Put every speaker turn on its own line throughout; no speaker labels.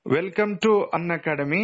Welcome to an academy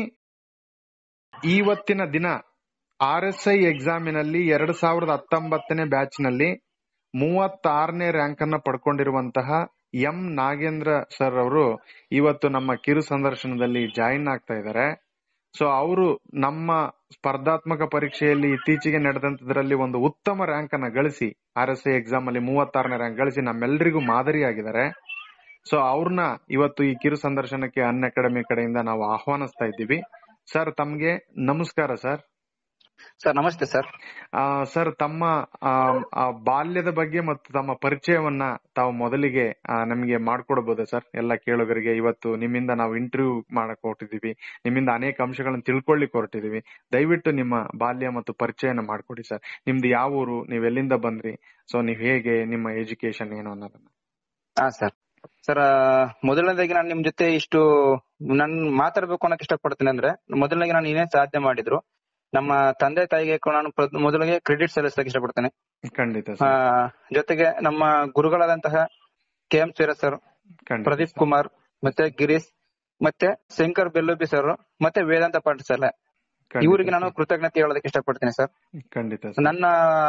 ಇವತ್ತಿನ ದಿನ R S I ಎಕ್ಸಾಮಿನಲ್ಲಿ ಎರಡ್ ಸಾವಿರದ ಹತ್ತೊಂಬತ್ತನೇ ಬ್ಯಾಚ್ ನಲ್ಲಿ ಮೂವತ್ತಾರನೇ ರ್ಯಾಂಕ್ ಅನ್ನ ಪಡ್ಕೊಂಡಿರುವಂತಹ ಎಂ ನಾಗೇಂದ್ರ ಸರ್ ಅವರು ಇವತ್ತು ನಮ್ಮ ಕಿರು ಸಂದರ್ಶನದಲ್ಲಿ ಜಾಯಿನ್ ಆಗ್ತಾ ಇದ್ದಾರೆ ಸೊ ಅವರು ನಮ್ಮ ಸ್ಪರ್ಧಾತ್ಮಕ ಪರೀಕ್ಷೆಯಲ್ಲಿ ಇತ್ತೀಚೆಗೆ ನಡೆದಂತದ್ರಲ್ಲಿ ಒಂದು ಉತ್ತಮ ರ್ಯಾಂಕ್ ಅನ್ನ ಗಳಿಸಿ ಆರ್ ಎಸ್ ಐ ಎಕ್ಸಾಮ್ ಅಲ್ಲಿ ಮೂವತ್ತಾರನೇ ರ್ಯಾಂಕ್ ಗಳಿಸಿ ನಮ್ಮೆಲ್ಲರಿಗೂ ಮಾದರಿಯಾಗಿದ್ದಾರೆ ಸೊ ಅವ್ರನ್ನ ಇವತ್ತು ಈ ಕಿರು ಸಂದರ್ಶನಕ್ಕೆ ಅನ್ ಅಕಾಡೆಮಿ ಕಡೆಯಿಂದ ನಾವು ಆಹ್ವಾನಿಸ್ತಾ ಇದ್ದೀವಿ ಸರ್ ತಮ್ಗೆ ನಮಸ್ಕಾರ ಸರ್
ಸರ್ ನಮಸ್ತೆ ಸರ್
ಸರ್ ತಮ್ಮ ಆ, ಆ, ಬಾಲ್ಯದ ಬಗ್ಗೆ ಮತ್ತು ತಮ್ಮ ಪರಿಚಯವನ್ನ ತಾವು ಮೊದಲಿಗೆ ಆ, ನಮಗೆ ಮಾಡ್ಕೊಡ್ಬೋದಾ ಸರ್ ಎಲ್ಲ ಕೇಳುಗರಿಗೆ ಇವತ್ತು ನಿಮ್ಮಿಂದ ನಾವು ಇಂಟರ್ವ್ಯೂ ಮಾಡಕ್ ಹೊರಟಿದೀವಿ ನಿಮ್ಮಿಂದ ಅನೇಕ ಅಂಶಗಳನ್ನ ತಿಳ್ಕೊಳ್ಳಿಕ್ ಹೊರಟಿದೀವಿ ದಯವಿಟ್ಟು ನಿಮ್ಮ ಬಾಲ್ಯ ಮತ್ತು ಪರಿಚಯನ ಮಾಡ್ಕೊಡಿ ಸರ್ ನಿಮ್ದು ಯಾವ ಊರು ನೀವ್ ಎಲ್ಲಿಂದ ಬಂದ್ರಿ ಸೊ ನೀವ್ ಹೇಗೆ ನಿಮ್ಮ ಎಜುಕೇಶನ್ ಏನು ಅನ್ನೋದನ್ನ
ಹಾ ಸರ್ ಸರ್ ಮೊದಲನೇದಾಗಿ ನಾನು ನಿಮ್ ಜೊತೆ ಇಷ್ಟು ನನ್ ಮಾತಾಡ್ಬೇಕು ಅನ್ನಕ್ ಇಷ್ಟಪಡ್ತೀನಿ ಅಂದ್ರೆ ಮೊದಲನೇಗೆ ನಾನು ಏನೇ ಸಾಧನೆ ಮಾಡಿದ್ರು ನಮ್ಮ ತಂದೆ ತಾಯಿಗೆ ಕೂಡ ನಾನು ಪ್ರ- ಮೊದಲಿಗೆ ಕ್ರೆಡಿಟ್ ಸಲ್ಲಿಸಕ್ಕೆ ಇಷ್ಟಪಡ್ತೇನೆ
ಖಂಡಿತ
ಆ,
ಸರ್
ಜೊತೆಗೆ ನಮ್ಮ ಗುರುಗಳಾದಂತಹ ಕೆ ಎಂ ಸೀರ ಸರ್
ಖಂಡಿತ
ಪ್ರದೀಪ್
ಸರ್.
ಕುಮಾರ್ ಮತ್ತೆ ಗಿರೀಶ್ ಮತ್ತೆ ಶಂಕರ್ ಬೆಲ್ಲುಬಿ ಸರ್ ಮತ್ತೆ ವೇದಾಂತ ಪಾಟೀಲ್
ಖಂಡಿತ
ಇವರಿಗೆ ನಾನು
ಸರ್.
ಕೃತಜ್ಞತೆ ಹೇಳೋದಕ್ಕೆ ಇಷ್ಟಪಡ್ತೀನಿ ಸರ್
ಖಂಡಿತ ಸರ್.
ನನ್ನ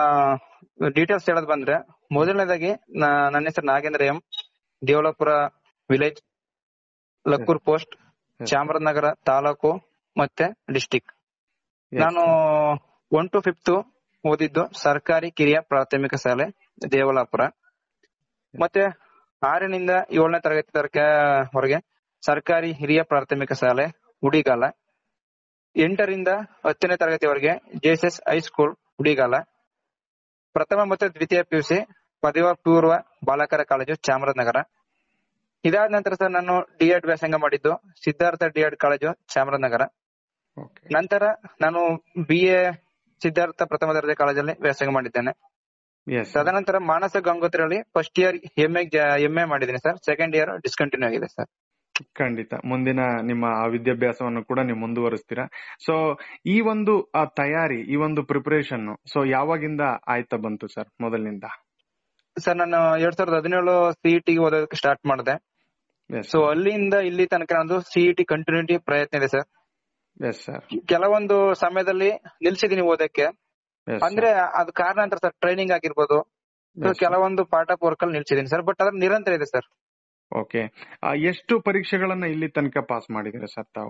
ಡೀಟೇಲ್ಸ್ ಹೇಳೋದ್ ಬಂದ್ರೆ ಮೊದಲನೇದಾಗಿ ನ- ನನ್ನ ಹೆಸರು Nagendra M Devalapura village Lakkur post
Yes.
Chamarajanagar taluk ಮತ್ತೆ ಡಿಸ್ಟಿಕ್
Yes,
ನಾನು ಒನ್ ಟು ಫಿಫ್ತ್ ಓದಿದ್ದು ಸರ್ಕಾರಿ ಕಿರಿಯ ಪ್ರಾಥಮಿಕ ಶಾಲೆ ದೇವಲಾಪುರ ಮತ್ತೆ ಆರರಿಂದ ಏಳನೇ ತರಗತಿ ತರಕ ಹೊರಗೆ ಸರ್ಕಾರಿ ಹಿರಿಯ ಪ್ರಾಥಮಿಕ ಶಾಲೆ ಉಡಿಗಾಲ ಎಂಟರಿಂದ ಹತ್ತನೇ ತರಗತಿವರೆಗೆ ಜೆಎಸ್ಎಸ್ ಹೈಸ್ಕೂಲ್ ಉಡಿಗಾಲ ಪ್ರಥಮ ಮತ್ತು ದ್ವಿತೀಯ ಪಿಯುಸಿ ಪದವಿ ಪೂರ್ವ ಬಾಲಕರ ಕಾಲೇಜು ಚಾಮರಾಜನಗರ ಇದಾದ ನಂತರ ಸರ್ ನಾನು ಡಿ ಎಡ್ ವ್ಯಾಸಂಗ ಮಾಡಿದ್ದು Siddhartha D Ed college Chamarajanagar
Okay.
ನಂತರ ನಾನು ಬಿ ಎ ಸಿದ್ಧಾರ್ಥ ಪ್ರಥಮ ದರ್ಜೆ ಕಾಲೇಜಲ್ಲಿ ವ್ಯಾಸಂಗ ಮಾಡಿದ್ದೇನೆ
Yes, sir.
ತದನಂತರ ಮಾನಸ ಗಂಗೋತ್ರಿಯಲ್ಲಿ first year M M A ಮಾಡಿದ್ದೀನಿ ಸರ್ ಸೆಕೆಂಡ್ ಇಯರ್ ಡಿಸ್ಕಂಟಿನ್ಯೂ ಆಗಿದೆ ಸರ್
ಖಂಡಿತ ಮುಂದಿನ ನಿಮ್ಮ ಆ ವಿದ್ಯಾಭ್ಯಾಸವನ್ನು ಕೂಡ ನೀವು ಮುಂದುವರಿಸ್ತೀರಾ ಸೊ ಈ ಒಂದು ಆ ತಯಾರಿ ಈ ಒಂದು ಪ್ರಿಪರೇಷನ್ ಸೊ ಯಾವಾಗಿಂದ ಆಯ್ತಾ ಬಂತು ಸರ್ ಮೊದಲಿನಿಂದ
ಸರ್ ನಾನು ಎರಡ್ ಸಾವಿರದ ಹದಿನೇಳು ಸಿಇಟಿ ಓದೋದಕ್ಕೆ ಸ್ಟಾರ್ಟ್ ಮಾಡಿದೆ
ಎಸ್
ಸೊ ಅಲ್ಲಿಂದ ಇಲ್ಲಿ ತನಕ ನಂದು ಸಿಇಟಿ ಕಂಟಿನ್ಯೂಟಿ ಪ್ರಯತ್ನ ಇದೆ ಸರ್
ಎಸ್ ಸರ್
ಕೆಲವೊಂದು ಸಮಯದಲ್ಲಿ ನಿಲ್ಸಿದೀನಿ ಓದಕ್ಕೆ ಅಂದ್ರೆ ಅದ್ ಕಾರಣಾಂತರ ಸರ್ ಟ್ರೈನಿಂಗ್ ಆಗಿರ್ಬೋದು So, ಕೆಲವೊಂದು ಪಾರ್ಟ್ ಆಫ್ ವರ್ಕ್ ಅಲ್ಲಿ ನಿಲ್ಸಿದೀನಿ ಸರ್ ಬಟ್ ಅದ್ರ ನಿರಂತರ ಇದೆ ಸರ್
ಓಕೆ ಎಷ್ಟು ಪರೀಕ್ಷೆಗಳನ್ನ ಇಲ್ಲಿ ತನಕ ಪಾಸ್ ಮಾಡಿದಿರ ಸರ್ ತಾವು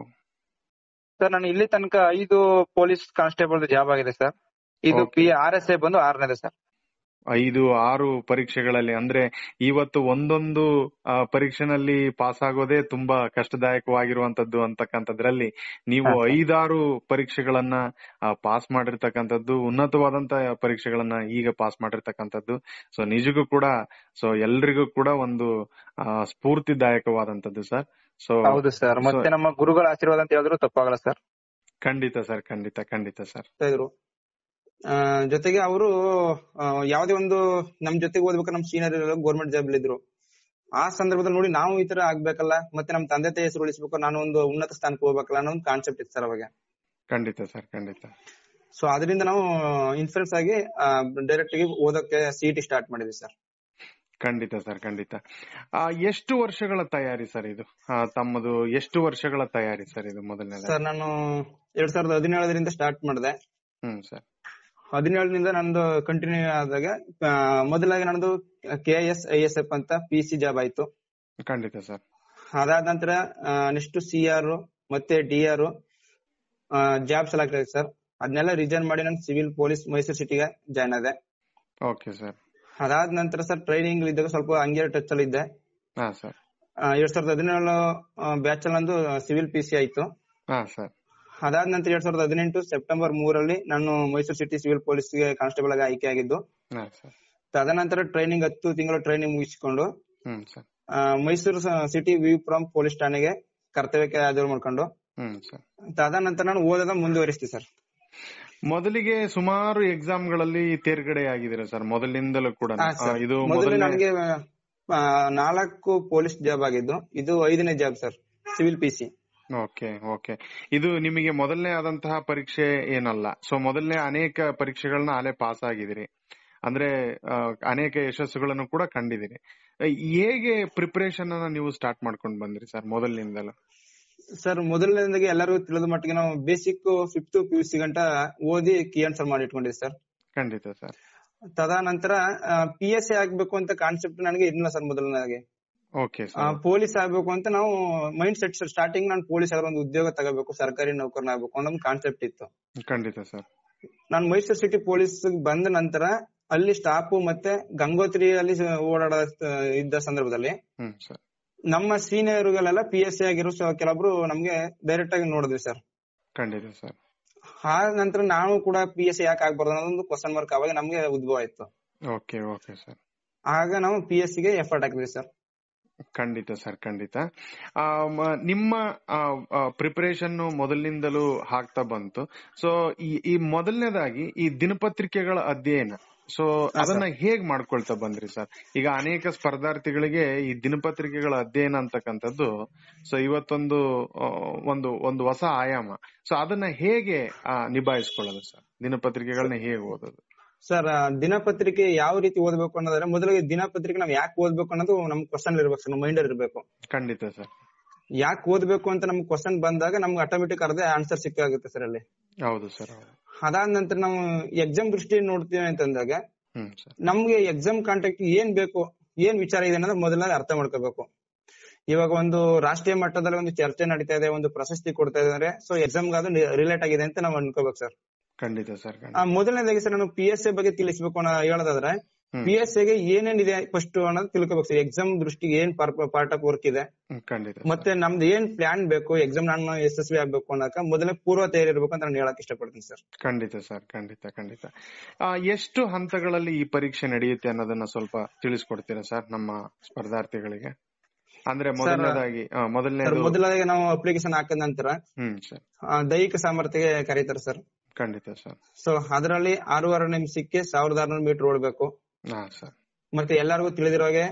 ಸರ್ ನಾನು ಇಲ್ಲಿ ತನಕ ಐದು ಪೊಲೀಸ್ ಕಾನ್ಸ್ಟೇಬಲ್ ಜಾಬ್ ಆಗಿದೆ ಸರ್ ಇದು
Okay.
P R S I ಬಂದು ಆರನೇದೆ ಸರ್
ಐದು ಆರು ಪರೀಕ್ಷೆಗಳಲ್ಲಿ ಅಂದ್ರೆ ಇವತ್ತು ಒಂದೊಂದು ಆ, ಪರೀಕ್ಷೆನಲ್ಲಿ ಪಾಸ್ ಆಗೋದೇ ತುಂಬಾ ಕಷ್ಟದಾಯಕವಾಗಿರುವಂತದ್ದು ಅಂತಕ್ಕಂಥದ್ರಲ್ಲಿ ನೀವು
ಹಾ, ಸರ್.
ಐದಾರು ಪರೀಕ್ಷೆಗಳನ್ನ ಪಾಸ್ ಮಾಡಿರ್ತಕ್ಕಂಥದ್ದು ಉನ್ನತವಾದಂತ ಪರೀಕ್ಷೆಗಳನ್ನ ಈಗ ಪಾಸ್ ಮಾಡಿರ್ತಕ್ಕಂಥದ್ದು ಸೊ ನಿಜಕ್ಕೂ ಕೂಡ ಸೊ ಎಲ್ರಿಗೂ ಕೂಡ ಒಂದು ಆ, ಸ್ಫೂರ್ತಿದಾಯಕವಾದಂತದ್ದು ಸರ್ ಸೊ
ಹೌದು ಸರ್ ಮತ್ತೆ ನಮ್ಮ ಗುರುಗಳ ಆಶೀರ್ವಾದ ಅಂತ ಹೇಳಿದ್ರು ತಪ್ಪಾಗಲ್ಲ ಸರ್
ಖಂಡಿತ ಸರ್ ಖಂಡಿತ ಖಂಡಿತ ಸರ್
ಇದ್ರು ಆ, ಜೊತೆಗೆ ಅವರು ಯಾವ್ದೇ ಒಂದು ನಮ್ ಜೊತೆಗೆ ಓದ್ಬೇಕು ನಮ್ ಸೀನಿಯರ್ ಗೌರ್ಮೆಂಟ್ ಜಾಬ್ ಇದ್ರು ಆ ಸಂದರ್ಭದಲ್ಲಿ ನೋಡಿ ನಾವು ಈ ತರ ಆಗ್ಬೇಕಲ್ಲ ಮತ್ತೆ ನಮ್ ತಂದೆ ತಾಯಿ ಹೆಸರು ಉಳಿಸ್ಬೇಕು ನಾನು ಒಂದು ಉನ್ನತ ಸ್ಥಾನಕ್ಕೆ ಹೋಗ್ಬೇಕಲ್ಲ ಅನ್ನೋ ಒಂದು ಕಾನ್ಸೆಪ್ಟ್ ಇತ್ತು ಸರ್ ಅವಾಗ
ಖಂಡಿತ ಸರ್ ಖಂಡಿತ
ಸೊ ಅದರಿಂದ ನಾವು ಇನ್ಫ್ಲೂಯೆನ್ಸ್ ಆಗಿ ಡೈರೆಕ್ಟ್ ಆಗಿ ಓದಕ್ಕೆ ಸಿಇಟಿ ಸ್ಟಾರ್ಟ್ ಮಾಡಿದ್ವಿ ಸರ್
ಖಂಡಿತ ಸರ್ ಖಂಡಿತ ಆ, ಎಷ್ಟು ವರ್ಷಗಳ ತಯಾರಿ ಸರ್ ಇದು ಆ, ತಮ್ಮದು ಎಷ್ಟು ವರ್ಷಗಳ ತಯಾರಿ ಸರ್ ಇದು ಮೊದಲನೇದಾಗಿ
ಸರ್ ನಾನು ಎರಡ್ ಸಾವಿರದ ಹದಿನೇಳರಿಂದ ಸ್ಟಾರ್ಟ್ ಮಾಡಿದೆ
ಹ್ಮ್ ಸರ್
ಹದಿನೇಳರಿಂದ ನಂದು ಕಂಟಿನ್ಯೂ ಆದಾಗ ಆ, ಮೊದಲಾಗಿ ನಂದು K S I S F ಅಂತ ಪಿ ಸಿ ಜಾಬ್ ಆಯ್ತು
ಖಂಡಿತ ಸರ್
ಅದಾದ ನಂತರ ನೆಕ್ಸ್ಟ್ ಸಿ ಆರ್ ಮತ್ತೆ ಡಿ ಆರ್ ಜಾಬ್ ಸೆಲೆಕ್ಟ್ ಆಗಿದೆ ಸರ್ ಅದನ್ನೆಲ್ಲ ರಿಸೈನ್ ಮಾಡಿ ನಾನು ಸಿವಿಲ್ ಪೊಲೀಸ್ ಮೈಸೂರು ಸಿಟಿಗೆ ಜಾಯ್ನ್ ಆದೆ
ಓಕೆ ಸರ್
ಅದಾದ ನಂತರ ಸರ್ ಟ್ರೈನಿಂಗ್ ಇದ್ದಾಗ ಸ್ವಲ್ಪ ಹಂಗೆ ಟಚ್ ಅಲ್ಲಿ ಇದ್ದೆ
ಹಾ ಸರ್
ಆ, ಎರಡ್ ಸಾವಿರದ ಹದಿನೇಳು ಬ್ಯಾಚ್ ಅಲ್ಲಿ ನಂದು ಸಿವಿಲ್ ಪಿ ಸಿ ಆಯ್ತು
ಹಾ ಸರ್
ಅದಾದ ನಂತರ ಎರಡ್ ಸಾವಿರದ ಹದಿನೆಂಟು ಸೆಪ್ಟೆಂಬರ್ ಮೂರಲ್ಲಿ ನಾನು ಮೈಸೂರು ಸಿಟಿ ಸಿವಿಲ್ ಪೊಲೀಸ್ಗೆ ಕಾನ್ಸ್ಟೇಬಲ್ ಆಗಿ ಆಯ್ಕೆ ಆಗಿದ್ದು
ಹಾ ಸರ್
ತದನಂತರ ಟ್ರೈನಿಂಗ್ ಹತ್ತು ತಿಂಗಳು ಟ್ರೈನಿಂಗ್ ಮುಗಿಸಿಕೊಂಡು
ಹ್ಮ್ ಸರ್
ಆ, ಮೈಸೂರು ಸ- ಸಿಟಿ ವಿ ಫ್ರಮ್ ಪೊಲೀಸ್ ಠಾಣೆಗೆ ಕರ್ತವ್ಯಕ್ಕೆ ಹಾಜರು ಮಾಡ್ಕೊಂಡು
ಹ್ಮ್ ಸರ್
ತದನಂತರ ನಾನು ಓದೋದ ಮುಂದುವರಿಸ್ತೀನಿ ಸರ್
ಮೊದಲಿಗೆ ಸುಮಾರು ಎಕ್ಸಾಮ್ ಗಳಲ್ಲಿ ತೇರ್ಗಡೆ ಆಗಿದ್ದೀರ ಸರ್ ಮೊದಲಿನಿಂದಲೂ ಕೂಡ
ಹಾ,
ಆ,
ಸರ್.
ಇದು
ಮೊದಲು
ಮೊದಲನೇ
ನನಗೆ ಆ, ನಾಲ್ಕು ಪೊಲೀಸ್ ಜಾಬ್ ಆಗಿದ್ದು ಇದು ಐದನೇ job sir civil P C
okay okay ಇದು ನಿಮಗೆ ಮೊದಲನೇ ಆದಂತಹ ಪರೀಕ್ಷೆ ಏನಲ್ಲ ಸೊ ಮೊದಲನೇ ಅನೇಕ ಪರೀಕ್ಷೆಗಳನ್ನ ಅಲ್ಲೇ ಪಾಸ್ ಆಗಿದಿರಿ ಅಂದ್ರೆ ಆ, ಅನೇಕ ಯಶಸ್ಸುಗಳನ್ನು ಕೂಡ ಕಂಡಿದ್ದೀರಿ ಆ, ಹೇಗೆ ಪ್ರಿಪರೇಷನ್ ಅನ್ನ ನೀವು ಸ್ಟಾರ್ಟ್ ಮಾಡ್ಕೊಂಡು ಬಂದ್ರಿ ಸರ್ ಮೊದಲಿನಿಂದಲೂ
ಸರ್ ಮೊದಲನೇದಾಗಿ ಎಲ್ಲರಿಗೂ ತಿಳಿದ ಮಟ್ಟಿಗೆ ನಾವು basic fifth P U C ಗಂಟ ಓದಿ ಕೀ ಆನ್ಸರ್ ಮಾಡಿ ಇಟ್ಕೊಂಡಿದ್ದೆ ಸರ್
ಖಂಡಿತ ಸರ್
ತದನಂತರ ಪಿ ಎಸ್ ಸಿ ಆಗ್ಬೇಕು ಅಂತ ಕಾನ್ಸೆಪ್ಟ್ ನನಗೆ ಇರ್ಲಿಲ್ಲ ಸರ್ ಮೊದಲನೇದಾಗಿ
ಓಕೆ ಸರ್
ಪೊಲೀಸ್ ಆಗ್ಬೇಕು ಅಂತ ನಾವು ಮೈಂಡ್ ಸೆಟ್ ಸರ್ ಸ್ಟಾರ್ಟಿಂಗ್ ನಾನು ಪೊಲೀಸ್ ಆದ್ರೆ ಒಂದು ಉದ್ಯೋಗ ತಗೋಬೇಕು ಸರ್ಕಾರಿ ನೌಕರನ ಆಗ್ಬೇಕು ಅನ್ನೋ ಕಾನ್ಸೆಪ್ಟ್ ಇತ್ತು
ಖಂಡಿತ ಸರ್
ನಾನು ಮೈಸೂರು ಸಿಟಿ ಪೊಲೀಸ್ ಬಂದ ನಂತರ ಅಲ್ಲಿ ಸ್ಟಾಫ್ ಮತ್ತೆ ಗಂಗೋತ್ರಿ ಅಲ್ಲಿ ಓಡಾಡ ಇದ್ದ ಸಂದರ್ಭದಲ್ಲಿ
ಹ್ಮ್ ಸರ್
ನಮ್ಮ ಸೀನಿಯರ್ಗಳೆಲ್ಲ ಪಿ ಎಸ್ ಸಿ ಆಗಿರೋ ಸ- ಕೆಲವೊಬ್ರು ನಮ್ಗೆ ಡೈರೆಕ್ಟ್ ಆಗಿ ನೋಡಿದ್ವಿ ಸರ್
ಖಂಡಿತ ಸರ್
ಆ ನಂತರ ನಾವು ಕೂಡ ಪಿ ಎಸ್ ಸಿ ಯಾಕೆ ಆಗ್ಬಾರ್ದು ಅನ್ನೋದೊಂದು ಕ್ವಶನ್ ಮಾರ್ಕ್ ಅವಾಗ ನಮ್ಗೆ ಉದ್ಭವ ಆಯ್ತು
ಓಕೆ ಓಕೆ ಸರ್
ಆಗ ನಾವು ಪಿ ಎಸ್ ಗೆ ಎಫರ್ಟ್ ಹಾಕಿದ್ವಿ ಸರ್
ಖಂಡಿತ ಸರ್ ಖಂಡಿತ ಆ, ಮ- ನಿಮ್ಮ ಪ್ರಿಪರೇಷನ್ ಮೊದಲಿನಿಂದಲೂ ಆಗ್ತಾ ಬಂತು ಸೊ ಈ ಈ ಮೊದಲನೇದಾಗಿ ಈ ದಿನಪತ್ರಿಕೆಗಳ ಅಧ್ಯಯನ ಸೊ ಅದನ್ನ ಹೇಗ್ ಮಾಡ್ಕೊಳ್ತಾ ಬಂದ್ರಿ ಸರ್ ಈಗ ಅನೇಕ ಸ್ಪರ್ಧಾರ್ಥಿಗಳಿಗೆ ಈ ದಿನಪತ್ರಿಕೆಗಳ ಅಧ್ಯಯನ ಅಂತಕ್ಕಂಥದ್ದು ಸೊ ಇವತ್ತೊಂದು ಆ, ಒಂದು ಒಂದು ಹೊಸ ಆಯಾಮ ಸೊ ಅದನ್ನ ಹೇಗೆ ಆ, ನಿಭಾಯಿಸ್ಕೊಳ್ಳೋದು ಸರ್ ದಿನಪತ್ರಿಕೆಗಳನ್ನ ಹೇಗೆ ಓದೋದು
ಸರ್ ದಿನಪತ್ರಿಕೆ ಯಾವ ರೀತಿ ಓದ್ಬೇಕು ಅನ್ನೋದ್ರೆ ಮೊದಲಿಗೆ ದಿನಪತ್ರಿಕೆ ನಾವ್ ಯಾಕೆ ಓದ್ಬೇಕು ಅನ್ನೋದು ನಮ್ ಕ್ವಶನ್ ಇರ್ಬೇಕು ಸರ್ ಮೈಂಡ್ ಇರ್ಬೇಕು
ಖಂಡಿತ ಸರ್
ಯಾಕೆ ಓದ್ಬೇಕು ಅಂತ ನಮ್ಗೆ ಕ್ವಶನ್ ಬಂದಾಗ ನಮ್ಗೆ ಆಟೋಮೆಟಿಕ್ ಅರ್ಧ ಆನ್ಸರ್ ಸಿಕ್ಕಾಗುತ್ತೆ ಸರ್ ಅಲ್ಲಿ
ಹೌದು ಸರ್ ಹೌದು
ಅದಾದ ನಂತರ ನಾವು ಎಕ್ಸಾಮ್ ದೃಷ್ಟಿ ನೋಡ್ತೀವಿ ಅಂತಂದಾಗ
ಹ್ಮ್ ಸರ್
ನಮ್ಗೆ ಎಕ್ಸಾಮ್ ಕಾಂಟ್ಯಾಕ್ಟ್ ಏನ್ ಬೇಕು ಏನ್ ವಿಚಾರ ಇದೆ ಅನ್ನೋದು ಮೊದಲನೇ ಅರ್ಥ ಮಾಡ್ಕೋಬೇಕು ಇವಾಗ ಒಂದು ರಾಷ್ಟ್ರೀಯ ಮಟ್ಟದಲ್ಲಿ ಒಂದು ಚರ್ಚೆ ನಡೀತಾ ಇದೆ ಒಂದು ಪ್ರಶಸ್ತಿ ಕೊಡ್ತಾ ಇದಾರೆ ಸೊ ಎಕ್ಸಾಮ್ ಅದು ರಿಲೇಟ್ ಆಗಿದೆ ಅಂತ ನಾವು ಅನ್ಕೋಬೇಕು ಸರ್
ಖಂಡಿತ ಸರ್
ಆ,
ಖಂಡಿತ
ಮೊದಲನೇದಾಗಿ ಸರ್ ನಾನು ಪಿ ಎಸ್ ಎ ಬಗ್ಗೆ ತಿಳಿಸ್ಬೇಕು ಅನ್ನೋ ಹೇಳೋದಾದ್ರೆ
ಹ್ಮ್.
ಪಿ ಎಸ್ ಗೆ ಏನೇನಿದೆ ಫಸ್ಟ್ ಅನ್ನೋದು ತಿಳ್ಕೊಬೇಕು ಸರ್ ಎಕ್ಸಾಮ್ ದೃಷ್ಟಿಗೆ ಏನ್ ಪಾರ್ಟ್ ಆಫ್ ವರ್ಕ್ ಇದೆ
ಹ್ಮ್, ಖಂಡಿತ ಸರ್.
ಮತ್ತೆ ನಮ್ದು ಏನ್ ಪ್ಲಾನ್ ಬೇಕು ಎಕ್ಸಾಮ್ ನಾನು ಯಶಸ್ವಿ ಆಗ್ಬೇಕು ಅನ್ನೋಕ ಮೊದಲೇ ಪೂರ್ವ ತಯಾರಿ ಇರ್ಬೇಕು ಅಂತ ನಾನು ಹೇಳಕ್ ಇಷ್ಟಪಡ್ತೀನಿ ಸರ್
ಖಂಡಿತ ಸರ್ ಖಂಡಿತ ಖಂಡಿತ ಆ, ಎಷ್ಟು ಹಂತಗಳಲ್ಲಿ ಈ ಪರೀಕ್ಷೆ ನಡೆಯುತ್ತೆ ಅನ್ನೋದನ್ನ ಸ್ವಲ್ಪ ತಿಳಿಸ್ಕೊಡ್ತೀರಾ ಸರ್ ನಮ್ಮ ಸ್ಪರ್ಧಾರ್ಥಿಗಳಿಗೆ ಅಂದ್ರೆ ಮೊದಲನೇದಾಗಿ ಆ,
ಸರ್
ಮೊದಲನೇದು
ಮೊದಲಾಗಿ ನಾವು ಅಪ್ಲಿಕೇಶನ್ ಹಾಕಿದ ನಂತರ
ಹ್ಮ್ ಸರ್
ಆ, ದೈಹಿಕ ಸಾಮರ್ಥ್ಯಗೆ ಕರೀತಾರೆ ಸರ್
ಖಂಡಿತ ಸರ್
ಸೊ ಅದರಲ್ಲಿ ಆರೂವರೆ ನಿಮಿಷಕ್ಕೆ ಸಾವಿರದ ಆರ್ನೂರು ಮೀಟರ್ ಓಡಬೇಕು
ಹಾ ಸರ್
ಮತ್ತೆ ಎಲ್ಲರಿಗೂ ತಿಳಿದಿರೋ ಹಾಗೆ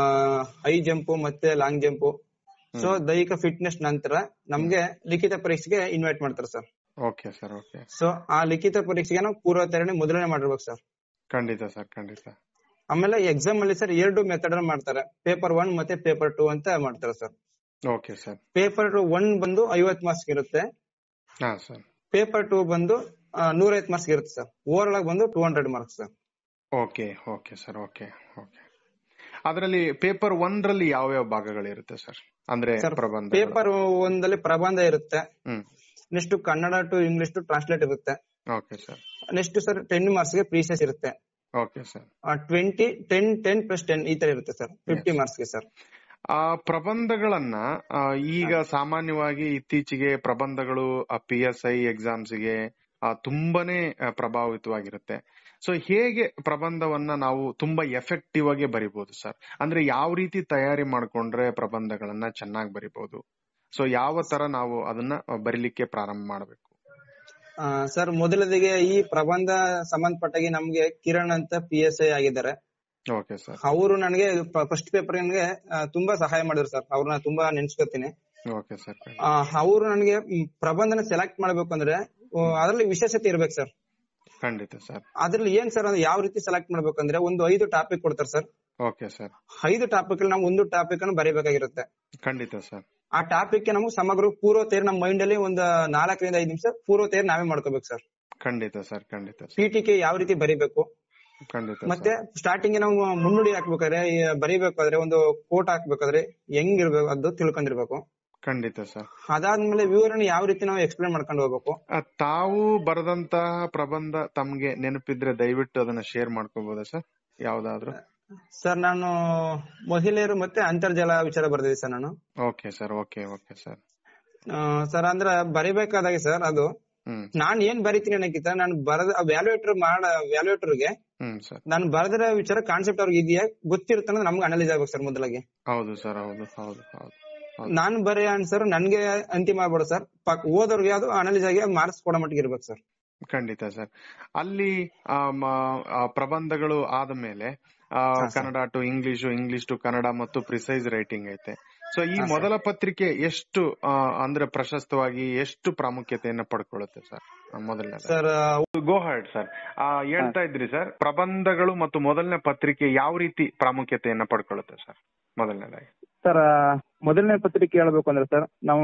ಹೈ ಜಂಪ್ ಮತ್ತೆ ಲಾಂಗ್ ಜಂಪ್ ಸೊ ದೈಹಿಕ ಫಿಟ್ನೆಸ್ ನಂತರ ನಮ್ಗೆ ಲಿಖಿತ ಪರೀಕ್ಷೆಗೆ ಇನ್ವೈಟ್ ಮಾಡ್ತಾರೆ sir
okay sir okay
so ಆ ಲಿಖಿತ ಪರೀಕ್ಷೆಗೆ ನಾವು ಪೂರ್ವ ತಯಾರಿ ಮೊದಲನೇ ಮಾಡಿರ್ಬೇಕು ಸರ್
ಖಂಡಿತ ಸರ್ ಖಂಡಿತ
ಆಮೇಲೆ ಎಕ್ಸಾಮ್ ಅಲ್ಲಿ ಸರ್ ಎರಡು ಮೆಥಡ್ ಮಾಡ್ತಾರೆ ಪೇಪರ್ ಒನ್ ಮತ್ತೆ ಪೇಪರ್ ಟೂ ಅಂತ ಮಾಡ್ತಾರೆ sir
okay sir
paper one ಬಂದು ಐವತ್ ಮಾರ್ಕ್ಸ್ ಇರುತ್ತೆ
ಹಾ ಸರ್
ಪೇಪರ್ ಟೂ ಬಂದು ನೂರೈವತ್ ಮಾರ್ಕ್ಸ್ ಇರುತ್ತೆ ಸರ್ ಓವರ್ ಆಗಿ ಬಂದು two hundred marks sir
okay okay sir okay okay ಅದರಲ್ಲಿ ಪೇಪರ್ ಒಂದ್ರಲ್ಲಿ ಯಾವ ಯಾವ ಭಾಗಗಳಿರುತ್ತೆ ಸರ್ ಅಂದ್ರೆ
ಸರ್
ಪ್ರಬಂಧ
ಪೇಪರ್ ಒಂದಲ್ಲಿ ಪ್ರಬಂಧ ಇರುತ್ತೆ
ಹ್ಮ್
next Kannada to English to translate ಇರುತ್ತೆ
okay sir
next sir ten marks ಗೆ ಪ್ರೀಸೆಸ್ ಇರುತ್ತೆ
okay sir
twenty ten ten plus ten ಈ ತರ ಇರುತ್ತೆ ಸರ್ ಫಿಫ್ಟಿ ಮಾರ್ಕ್ಸ್ ಗೆ ಸರ್
ಆ ಪ್ರಬಂಧಗಳನ್ನ ಆ, ಈಗ ಸಾಮಾನ್ಯವಾಗಿ ಇತ್ತೀಚೆಗೆ ಪ್ರಬಂಧಗಳು ಪಿ ಎಸ್ ಐ ಎಕ್ಸಾಮ್ಸ್ಗೆ ತುಂಬಾನೇ ಆ, ಪ್ರಭಾವಿತವಾಗಿರುತ್ತೆ ಸೊ ಹೇಗೆ ಪ್ರಬಂಧವನ್ನ ನಾವು ತುಂಬಾ ಎಫೆಕ್ಟಿವ್ ಆಗಿ ಬರಿಬಹುದು ಸರ್ ಅಂದ್ರೆ ಯಾವ ರೀತಿ ತಯಾರಿ ಮಾಡ್ಕೊಂಡ್ರೆ ಪ್ರಬಂಧಗಳನ್ನ ಚೆನ್ನಾಗಿ ಬರಿಬಹುದು ಸೊ ಯಾವ ತರ ನಾವು ಅದನ್ನ ಬರಿಲಿಕ್ಕೆ ಪ್ರಾರಂಭ ಮಾಡಬೇಕು
ಸರ್ ಮೊದಲದಿಗೆ ಈ ಪ್ರಬಂಧ ಸಂಬಂಧಪಟ್ಟಾಗಿ ನಮ್ಗೆ ಕಿರಣ್ ಅಂತ ಪಿ ಎಸ್ ಐ ಆಗಿದ್ದಾರೆ
ಓಕೆ ಸರ್
ಅವರು ನನಗೆ ಫಸ್ಟ್ ಪೇಪರ್ ನನಗೆ ಆ, ತುಂಬಾ ಸಹಾಯ ಮಾಡಿದ್ರು ಸರ್ ಅವ್ರನ್ನ ತುಂಬಾ ನೆನ್ಸ್ಕೊತೀನಿ
ಓಕೆ ಸರ್
ಅವರು ನನಗೆ ಈ ಪ್ರಬಂಧನ ಸೆಲೆಕ್ಟ್ ಮಾಡ್ಬೇಕು ಅಂದ್ರೆ ಆ, ಅದ್ರಲ್ಲಿ ವಿಶೇಷತೆ ಇರ್ಬೇಕು ಸರ್
ಖಂಡಿತ ಸರ್
ಅದ್ರಲ್ಲಿ ಏನ್ ಸರ್ ಅಂದ್ರೆ ಯಾವ ರೀತಿ ಸೆಲೆಕ್ಟ್ ಮಾಡ್ಬೇಕಂದ್ರೆ ಒಂದು ಐದು ಟಾಪಿಕ್ ಕೊಡ್ತಾರೆ ಸರ್
ಓಕೆ ಸರ್
ಐದು ಟಾಪಿಕ್ ನಾವು ಒಂದು ಟಾಪಿಕ್ ಅನ್ನು ಬರೀಬೇಕಾಗಿರುತ್ತೆ
ಖಂಡಿತ ಸರ್
ಆ ಟಾಪಿಕ್ ಗೆ ನಮಗೆ ಸಮಗ್ರ ಪೂರ್ವ ತೇರ್ ನಮ್ಮ ಮೈಂಡ್ ಅಲ್ಲಿ ಒಂದು ನಾಲ್ಕರಿಂದ ಐದು ನಿಮಿಷ ಪೂರ್ವ ತೇರ್ ನಾವೇ ಮಾಡ್ಕೋಬೇಕು ಸರ್
ಖಂಡಿತ ಸರ್ ಖಂಡಿತ ಸರ್
ಪಿಟಿಕೆ ಯಾವ ರೀತಿ ಬರಿಬೇಕು
ಖಂಡಿತ
ಮತ್ತೆ ಸ್ಟಾರ್ಟಿಂಗ್ ನಾವು ಮುನ್ನುಡಿ ಹಾಕ್ಬೇಕಾದ್ರೆ ಈ ಬರಿಬೇಕಾದ್ರೆ ಒಂದು ಕೋಟ್ ಹಾಕ್ಬೇಕಾದ್ರೆ ಹೆಂಗ್ ಇರ್ಬೇಕು ಅದು ತಿಳ್ಕೊಂಡಿರ್ಬೇಕು
ಖಂಡಿತ ಸರ್
ಅದಾದ್ಮೇಲೆ ವಿವರಣೆ ಯಾವ ರೀತಿ ನಾವು ಎಕ್ಸ್ಪ್ಲೇನ್ ಮಾಡ್ಕೊಂಡು ಹೋಗ್ಬೇಕು
ಆ, ತಾವು ಬರೆದಂತಹ ಪ್ರಬಂಧ ತಮ್ಗೆ ನೆನಪಿದ್ರೆ ದಯವಿಟ್ಟು ಅದನ್ನ ಶೇರ್ ಮಾಡ್ಕೋಬಹುದಾ ಸರ್ ಯಾವ್ದಾದ್ರು
ಸರ್ ನಾನು ಮಹಿಳೆಯರು ಮತ್ತೆ ಅಂತರ್ಜಲ ವಿಚಾರ ಬರ್ದಿದ್ದೆ ಸರ್ ನಾನು
okay sir okay okay sir
sir ಅಂದ್ರ ಬರಿಬೇಕಾದಾಗ ಸರ್ ಅದು
ಹ್ಮ್
ನಾನ್ ಏನ್ ಬರಿತೀನಿ ಅನ್ನಕ್ಕಿಂತ ನಾನು ಬರದ ವ್ಯಾಲ್ಯೂಯೇಟರ್ ಮಾಡ ವ್ಯಾಲ್ಯೂಯೇಟರ್ಗೆ
ಹ್ಮ್ ಸರ್
ನಾನು ಬರೆದಿರೋ ವಿಚಾರ ಕಾನ್ಸೆಪ್ಟ್ ಅವ್ರಿಗೆ ಇದೆಯಾ ಗೊತ್ತಿರುತ್ತೆ ಅನ್ನೋದು ನಮ್ಗೆ ಅನಲೈಸ್ ಆಗ್ಬೇಕು ಸರ್ ಮೊದಲಾಗಿ
ಹೌದು ಸರ್ ಹೌದು ಹೌದು ಹೌದು ಹೌದು
ನಾನ್ ಬರೀ ಆನ್ಸರ್ ನನ್ಗೆ ಅಂತಿಮ ಆಗ್ಬೇಡ ಸರ್ ಪಕ್ ಓದೋರ್ಗೆ ಅದು ಅನಲೈಸ್ ಆಗಿ ಮಾರ್ಕ್ಸ್ ಕೊಡೋ ಮಟ್ಟಿಗೆ ಇರ್ಬೇಕು ಸರ್
ಖಂಡಿತ ಸರ್ ಅಲ್ಲಿ ಆ, ಮ- ಆ, ಪ್ರಬಂಧಗಳು ಆದ ಮೇಲೆ ಆ, Kannada to English English to Kannada ಮತ್ತು ಪ್ರಿಸೈಸ್ ರೈಟಿಂಗ್ ಐತೆ ಸೊ ಈ ಮೊದಲ ಪತ್ರಿಕೆ ಎಷ್ಟು ಆ, ಅಂದ್ರೆ ಪ್ರಶಸ್ತವಾಗಿ ಎಷ್ಟು ಪ್ರಾಮುಖ್ಯತೆಯನ್ನ ಪಡ್ಕೊಳ್ಳುತ್ತೆ ಸರ್ ಮೊದಲನೇ
ಸರ್
ಗೋ ಹರ್ಡ್ ಸರ್ ಹೇಳ್ತಾ ಇದ್ರಿ ಸರ್ ಪ್ರಬಂಧಗಳು ಮತ್ತು ಮೊದಲನೇ ಪತ್ರಿಕೆ ಯಾವ ರೀತಿ ಪ್ರಾಮುಖ್ಯತೆಯನ್ನ ಪಡ್ಕೊಳ್ಳುತ್ತೆ ಸರ್ ಮೊದಲನೇದಾಗಿ
ಸರ್ ಮೊದಲನೇ ಪತ್ರಿಕೆ ಹೇಳ್ಬೇಕು ಅಂದ್ರೆ ಸರ್ ನಾವು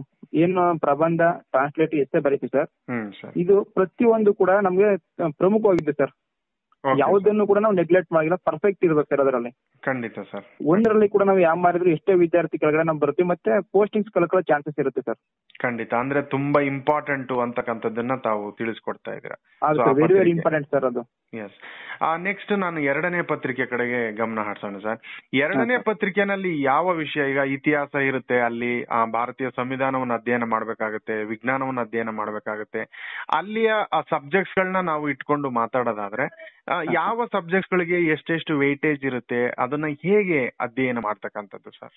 ಏನು ಪ್ರಬಂಧ ಟ್ರಾನ್ಸ್ಲೇಟ್ ಎಷ್ಟೇ ಬರೀತೀವಿ ಸರ್
ಹ್ಮ್ ಸರ್
ಇದು ಪ್ರತಿಯೊಂದು ಕೂಡ ನಮ್ಗೆ ಪ್ರಮುಖವಾಗಿದೆ ಸರ್
Okay,
ಯಾವುದನ್ನು ಕೂಡ ನಾವು ನೆಗ್ಲೆಕ್ಟ್ ಮಾಡಿಲ್ಲ ಪರ್ಫೆಕ್ಟ್ ಇರ್ಬೇಕು ಸರ್ ಅದರಲ್ಲಿ
ಖಂಡಿತ ಸರ್
ಒಂದರಲ್ಲಿ ಕೂಡ ನಾವು ಯಾವ ಮಾಡಿದ್ರು ಎಷ್ಟೇ ವಿದ್ಯಾರ್ಥಿ ಕೆಳಗಡೆ ನಾವು ಬರ್ತೀವಿ ಮತ್ತೆ ಪೋಸ್ಟಿಂಗ್ಸ್ ಕಳ್ಕೊಳ್ಳೋ ಚಾನ್ಸಸ್ ಇರುತ್ತೆ ಸರ್
ಖಂಡಿತ ಅಂದ್ರೆ ತುಂಬಾ ಇಂಪಾರ್ಟೆಂಟ್ ಅಂತಕ್ಕಂಥದ್ದನ್ನ ತಾವು ತಿಳಿಸ್ಕೊಡ್ತಾ ಇದ್ದೀರಾ
ಅದು
So, ಆ
ವೆರಿ ವೆರಿ
ಪತ್ರಿಕೆ.
ಇಂಪಾರ್ಟೆಂಟ್ ಸರ್ ಅದು
ಎಸ್ ನೆಕ್ಸ್ಟ್ ನಾನು ಎರಡನೇ ಪತ್ರಿಕೆ ಕಡೆಗೆ ಗಮನ ಹರಿಸೋಣ ಸರ್ ಎರಡನೇ ಪತ್ರಿಕೆನಲ್ಲಿ ಯಾವ ವಿಷಯ ಈಗ ಇತಿಹಾಸ ಇರುತ್ತೆ ಅಲ್ಲಿ ಆ, ಭಾರತೀಯ ಸಂವಿಧಾನವನ್ನು ಅಧ್ಯಯನ ಮಾಡಬೇಕಾಗುತ್ತೆ ವಿಜ್ಞಾನವನ್ನು ಅಧ್ಯಯನ ಮಾಡಬೇಕಾಗುತ್ತೆ ಅಲ್ಲಿಯ ಸಬ್ಜೆಕ್ಟ್ಸ್ ಗಳನ್ನ ನಾವು ಇಟ್ಕೊಂಡು ಮಾತಾಡೋದಾದ್ರೆ ಆ, ಯಾವ ಸಬ್ಜೆಕ್ಟ್ಸ್ ಗಳಿಗೆ ಎಷ್ಟೆಷ್ಟು ವೇಟೇಜ್ ಇರುತ್ತೆ ಅದನ್ನ ಹೇಗೆ ಅಧ್ಯಯನ ಮಾಡ್ತಕ್ಕಂಥದ್ದು ಸರ್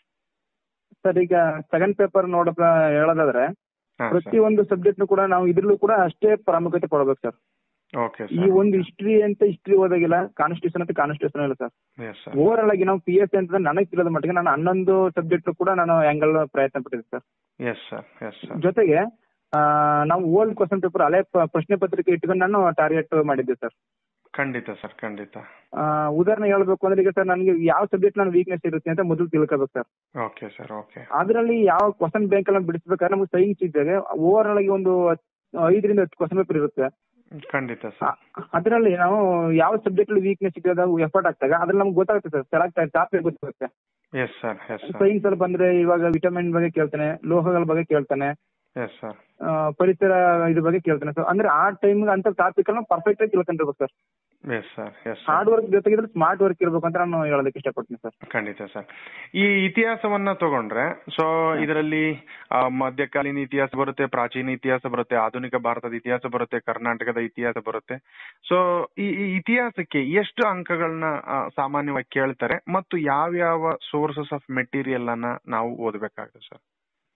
ಸರ್ ಈಗ ಸೆಕೆಂಡ್ ಪೇಪರ್ ನೋಡ ಹೇಳೋದಾದ್ರೆ
ಹಾ ಸರ್
ಪ್ರತಿಯೊಂದು ಸಬ್ಜೆಕ್ಟ್ ಕೂಡ ನಾವು ಇದ್ರಲ್ಲೂ ಕೂಡ ಅಷ್ಟೇ ಪ್ರಾಮುಖ್ಯತೆ ಕೊಡ್ಬೇಕು ಸರ್
ಓಕೆ
ಈ
ಸರ್
ಒಂದು ಹಿಸ್ಟ್ರಿ ಅಂತ ಹಿಸ್ಟ್ರಿ ಓದಾಗಿಲ್ಲ ಕಾನ್ಸ್ಟಿಟ್ಯೂಷನ್ ಅಂತ ಕಾನ್ಸ್ಟಿಟ್ಯೂಷನ್ ಇಲ್ಲ ಸರ್
ಎಸ್ ಸರ್
ಓವರ್ ಆಗಿ ನಾವು ಪಿ ಎಸ್ ಸಿ ಅಂತ ನನಗೆ ತಿಳಿದ ಮಟ್ಟಿಗೆ ನಾನು ಹನ್ನೊಂದು ಸಬ್ಜೆಕ್ಟ್ ಕೂಡ ನಾನು ಆಂಗಲ್ ಪ್ರಯತ್ನ ಪಟ್ಟಿದ್ದೆ sir
yes sir yes sir
ಜೊತೆಗೆ ಆ, ನಾವು ಓಲ್ಡ್ ಕ್ವಶನ್ ಪೇಪರ್ ಹಳೆ ಪ- ಪ್ರಶ್ನೆ ಪತ್ರಿಕೆ ಇಟ್ಕೊಂಡು ನಾನು ಟಾರ್ಗೆಟ್ ಮಾಡಿದ್ದೆ ಸರ್
ಖಂಡಿತ ಸರ್ ಖಂಡಿತ
ಆ, ಉದಾಹರಣೆ ಹೇಳ್ಬೇಕು ಅಂದ್ರೆ ಈಗ ಸರ್ ನನಗೆ ಯಾವ ಸಬ್ಜೆಕ್ಟ್ ನಾನು ವೀಕ್ನೆಸ್ ಇರುತ್ತೆ ಅಂತ ಮೊದಲು ತಿಳ್ಕೋಬೇಕು ಸರ್
ಓಕೆ ಸರ್ ಓಕೆ
ಅದರಲ್ಲಿ ಯಾವ ಕ್ವಶನ್ ಬ್ಯಾಂಕ್ ಎಲ್ಲ ಬಿಡಿಸ್ಬೇಕಾದ್ರೆ ನಮಗೆ ಸೈನ್ಸ್ ಇದ್ದಾಗ ಓವರ್ ಆಗಿ ಒಂದು ಹತ್- ಐದರಿಂದ ಹತ್ತು ಕ್ವಶನ್ ಪೇಪರ್ ಇರುತ್ತೆ
ಖಂಡಿತ ಸರ್
ಅದರಲ್ಲಿ ನಾವು ಯಾವ ಸಬ್ಜೆಕ್ಟ್ ಅಲ್ಲಿ ವೀಕ್ನೆಸ್ ಇದೆ ಅದು ಎಫರ್ಟ್ ಆಗ್ತಾಗ ಅದ್ರಲ್ಲಿ ನಮ್ಗೆ ಗೊತ್ತಾಗುತ್ತೆ ಸರ್ ಸೆಲೆಕ್ಟ್ ಟಾಪಿಕ್ ಗೊತ್ತಾಗುತ್ತೆ
yes sir yes sir
science ಅಲ್ಲಿ ಬಂದ್ರೆ ಇವಾಗ ವಿಟಮಿನ್ ಬಗ್ಗೆ ಕೇಳ್ತಾನೆ ಲೋಹಗಳ ಬಗ್ಗೆ ಕೇಳ್ತಾನೆ
ಎಸ್ ಸರ್
ಆ, ಪರಿಸರ ಇದ್ರ ಬಗ್ಗೆ ಕೇಳ್ತಾನೆ ಸರ್ ಅಂದ್ರೆ ಆ ಟೈಮ್ ಅಂತ ಟಾಪಿಕ್ ಅನ್ನ ಪರ್ಫೆಕ್ಟ್ ಆಗಿ ತಿಳ್ಕೊಂಡಿರ್ಬೇಕು sir
yes sir yes sir
hard work ಜೊತೆಗೆ ಸ್ಮಾರ್ಟ್ ವರ್ಕ್ ಇರ್ಬೇಕು ಅಂತ ನಾನು ಹೇಳೋದಕ್ಕೆ ಇಷ್ಟಪಡ್ತೀನಿ ಸರ್
ಖಂಡಿತ ಸರ್ ಈ ಇತಿಹಾಸವನ್ನ ತಗೊಂಡ್ರೆ ಸೊ ಇದರಲ್ಲಿ ಆ, ಮಧ್ಯಕಾಲೀನ ಇತಿಹಾಸ ಬರುತ್ತೆ ಪ್ರಾಚೀನ ಇತಿಹಾಸ ಬರುತ್ತೆ ಆಧುನಿಕ ಭಾರತದ ಇತಿಹಾಸ ಬರುತ್ತೆ ಕರ್ನಾಟಕದ ಇತಿಹಾಸ ಬರುತ್ತೆ ಸೊ ಈ ಈ ಇತಿಹಾಸಕ್ಕೆ ಎಷ್ಟು ಅಂಕಗಳನ್ನ ಆ, ಸಾಮಾನ್ಯವಾಗಿ ಕೇಳ್ತಾರೆ ಮತ್ತು ಯಾವ್ಯಾವ ಸೋರ್ಸಸ್ ಆಫ್ ಮೆಟೀರಿಯಲ್ ಅನ್ನ ನಾವು ಓದಬೇಕಾಗುತ್ತೆ ಸರ್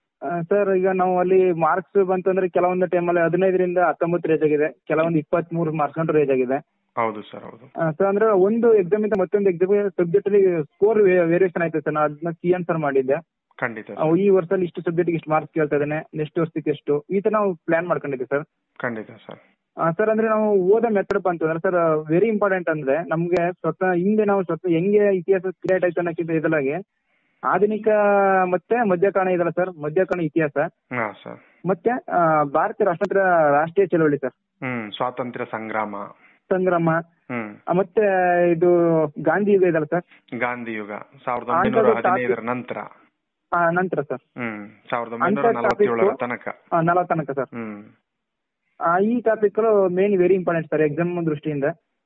ಸರ್ ಈಗ ನಾವು ಅಲ್ಲಿ ಮಾರ್ಕ್ಸ್ ಬಂತಂದ್ರೆ ಕೆಲವೊಂದು ಟೈಮಲ್ಲಿ ಹದಿನೈದರಿಂದ ಹತ್ತೊಂಬತ್ತು ರೇಜ್ ಆಗಿದೆ ಕೆಲವೊಂದು ಇಪ್ಪತ್ತ್ ಮೂರು ಮಾರ್ಕ್ಸ್ ಗಂಟು ರೇಜ್ ಆಗಿದೆ
ಹೌದು ಸರ್ ಹೌದು
ಸರ್ ಅಂದ್ರೆ ಒಂದು ಎಕ್ಸಾಮ್ ಇಂದ ಮತ್ತೊಂದು ಎಕ್ಸಾಮ್ ಸಬ್ಜೆಕ್ಟ್ ಅಲ್ಲಿ ಸ್ಕೋರ್ ವೇರಿಯೇಷನ್ ಆಯ್ತು ಸರ್ ನಾನು ಅದನ್ನ ಸಿ ಆನ್ಸರ್ ಮಾಡಿದ್ದೆ
ಖಂಡಿತ
ಆ, ಈ ವರ್ಷದಲ್ಲಿ ಇಷ್ಟು ಸಬ್ಜೆಕ್ಟ್ ಇಷ್ಟು ಮಾರ್ಕ್ಸ್ ಕೇಳ್ತಾ ಇದ್ದಾನೆ ನೆಕ್ಸ್ಟ್ ವರ್ಷಕ್ಕೆ ಎಷ್ಟು ಈ ತರ ನಾವು ಪ್ಲಾನ್ ಮಾಡ್ಕೊಂಡಿದ್ದೆ ಸರ್
ಖಂಡಿತ ಸರ್
ಸರ್ ಅಂದ್ರೆ ನಾವು ಓದೋ ಮೆಥಡ್ ಅಂತಂದ್ರೆ ಸರ್ ವೆರಿ ಇಂಪಾರ್ಟೆಂಟ್ ಅಂದ್ರೆ ನಮ್ಗೆ ಸ್ವತಃ ಹಿಂದೆ ನಾವು ಸ್ವತಃ ಹೆಂಗೆ ಇತಿಹಾಸ ಕ್ರಿಯೇಟ್ ಆಯ್ತು ಅನ್ನೋಕ್ಕಿಂತ ಇದಲಾಗಿ ಆಧುನಿಕ ಮತ್ತೆ ಮಧ್ಯಕಾಲ ಇದಲ್ಲ ಸರ್ ಮಧ್ಯಕಾಲ ಇತಿಹಾಸ
ಹಾ ಸರ್
ಮತ್ತೆ ಆ, ಭಾರತೀಯ ರಾಷ್ಟ್ರಾಂತರ ರಾಷ್ಟ್ರೀಯ ಚಳವಳಿ ಸರ್
ಹ್ಮ್ ಸ್ವಾತಂತ್ರ್ಯ ಸಂಗ್ರಾಮ
ಸಂಗ್ರಾಮ
ಹ್ಮ್
ಆ, ಮತ್ತೆ ಇದು ಗಾಂಧಿ ಯುಗ ಇದಲ್ಲ ಸರ್
ಗಾಂಧಿ ಯುಗ ಸಾವಿರದ
ಆ,
ಒಂಬೈನೂರ
ಅಂಥದ್ದು
ಹದಿನೈದರ ನಂತರ
ಆ, ನಂತರ ಸರ್
ಹ್ಮ್ ಸಾವಿರದ ಒಂಬೈನೂರ
ಅಂಥ
ನಲವತ್ತೇಳರ
topic-
ತನಕ
ನಲವತ್ತು ತನಕ ಸರ್
ಹ್ಮ್
ಆ, ಈ topic main very important sir exam ದೃಷ್ಟಿಯಿಂದ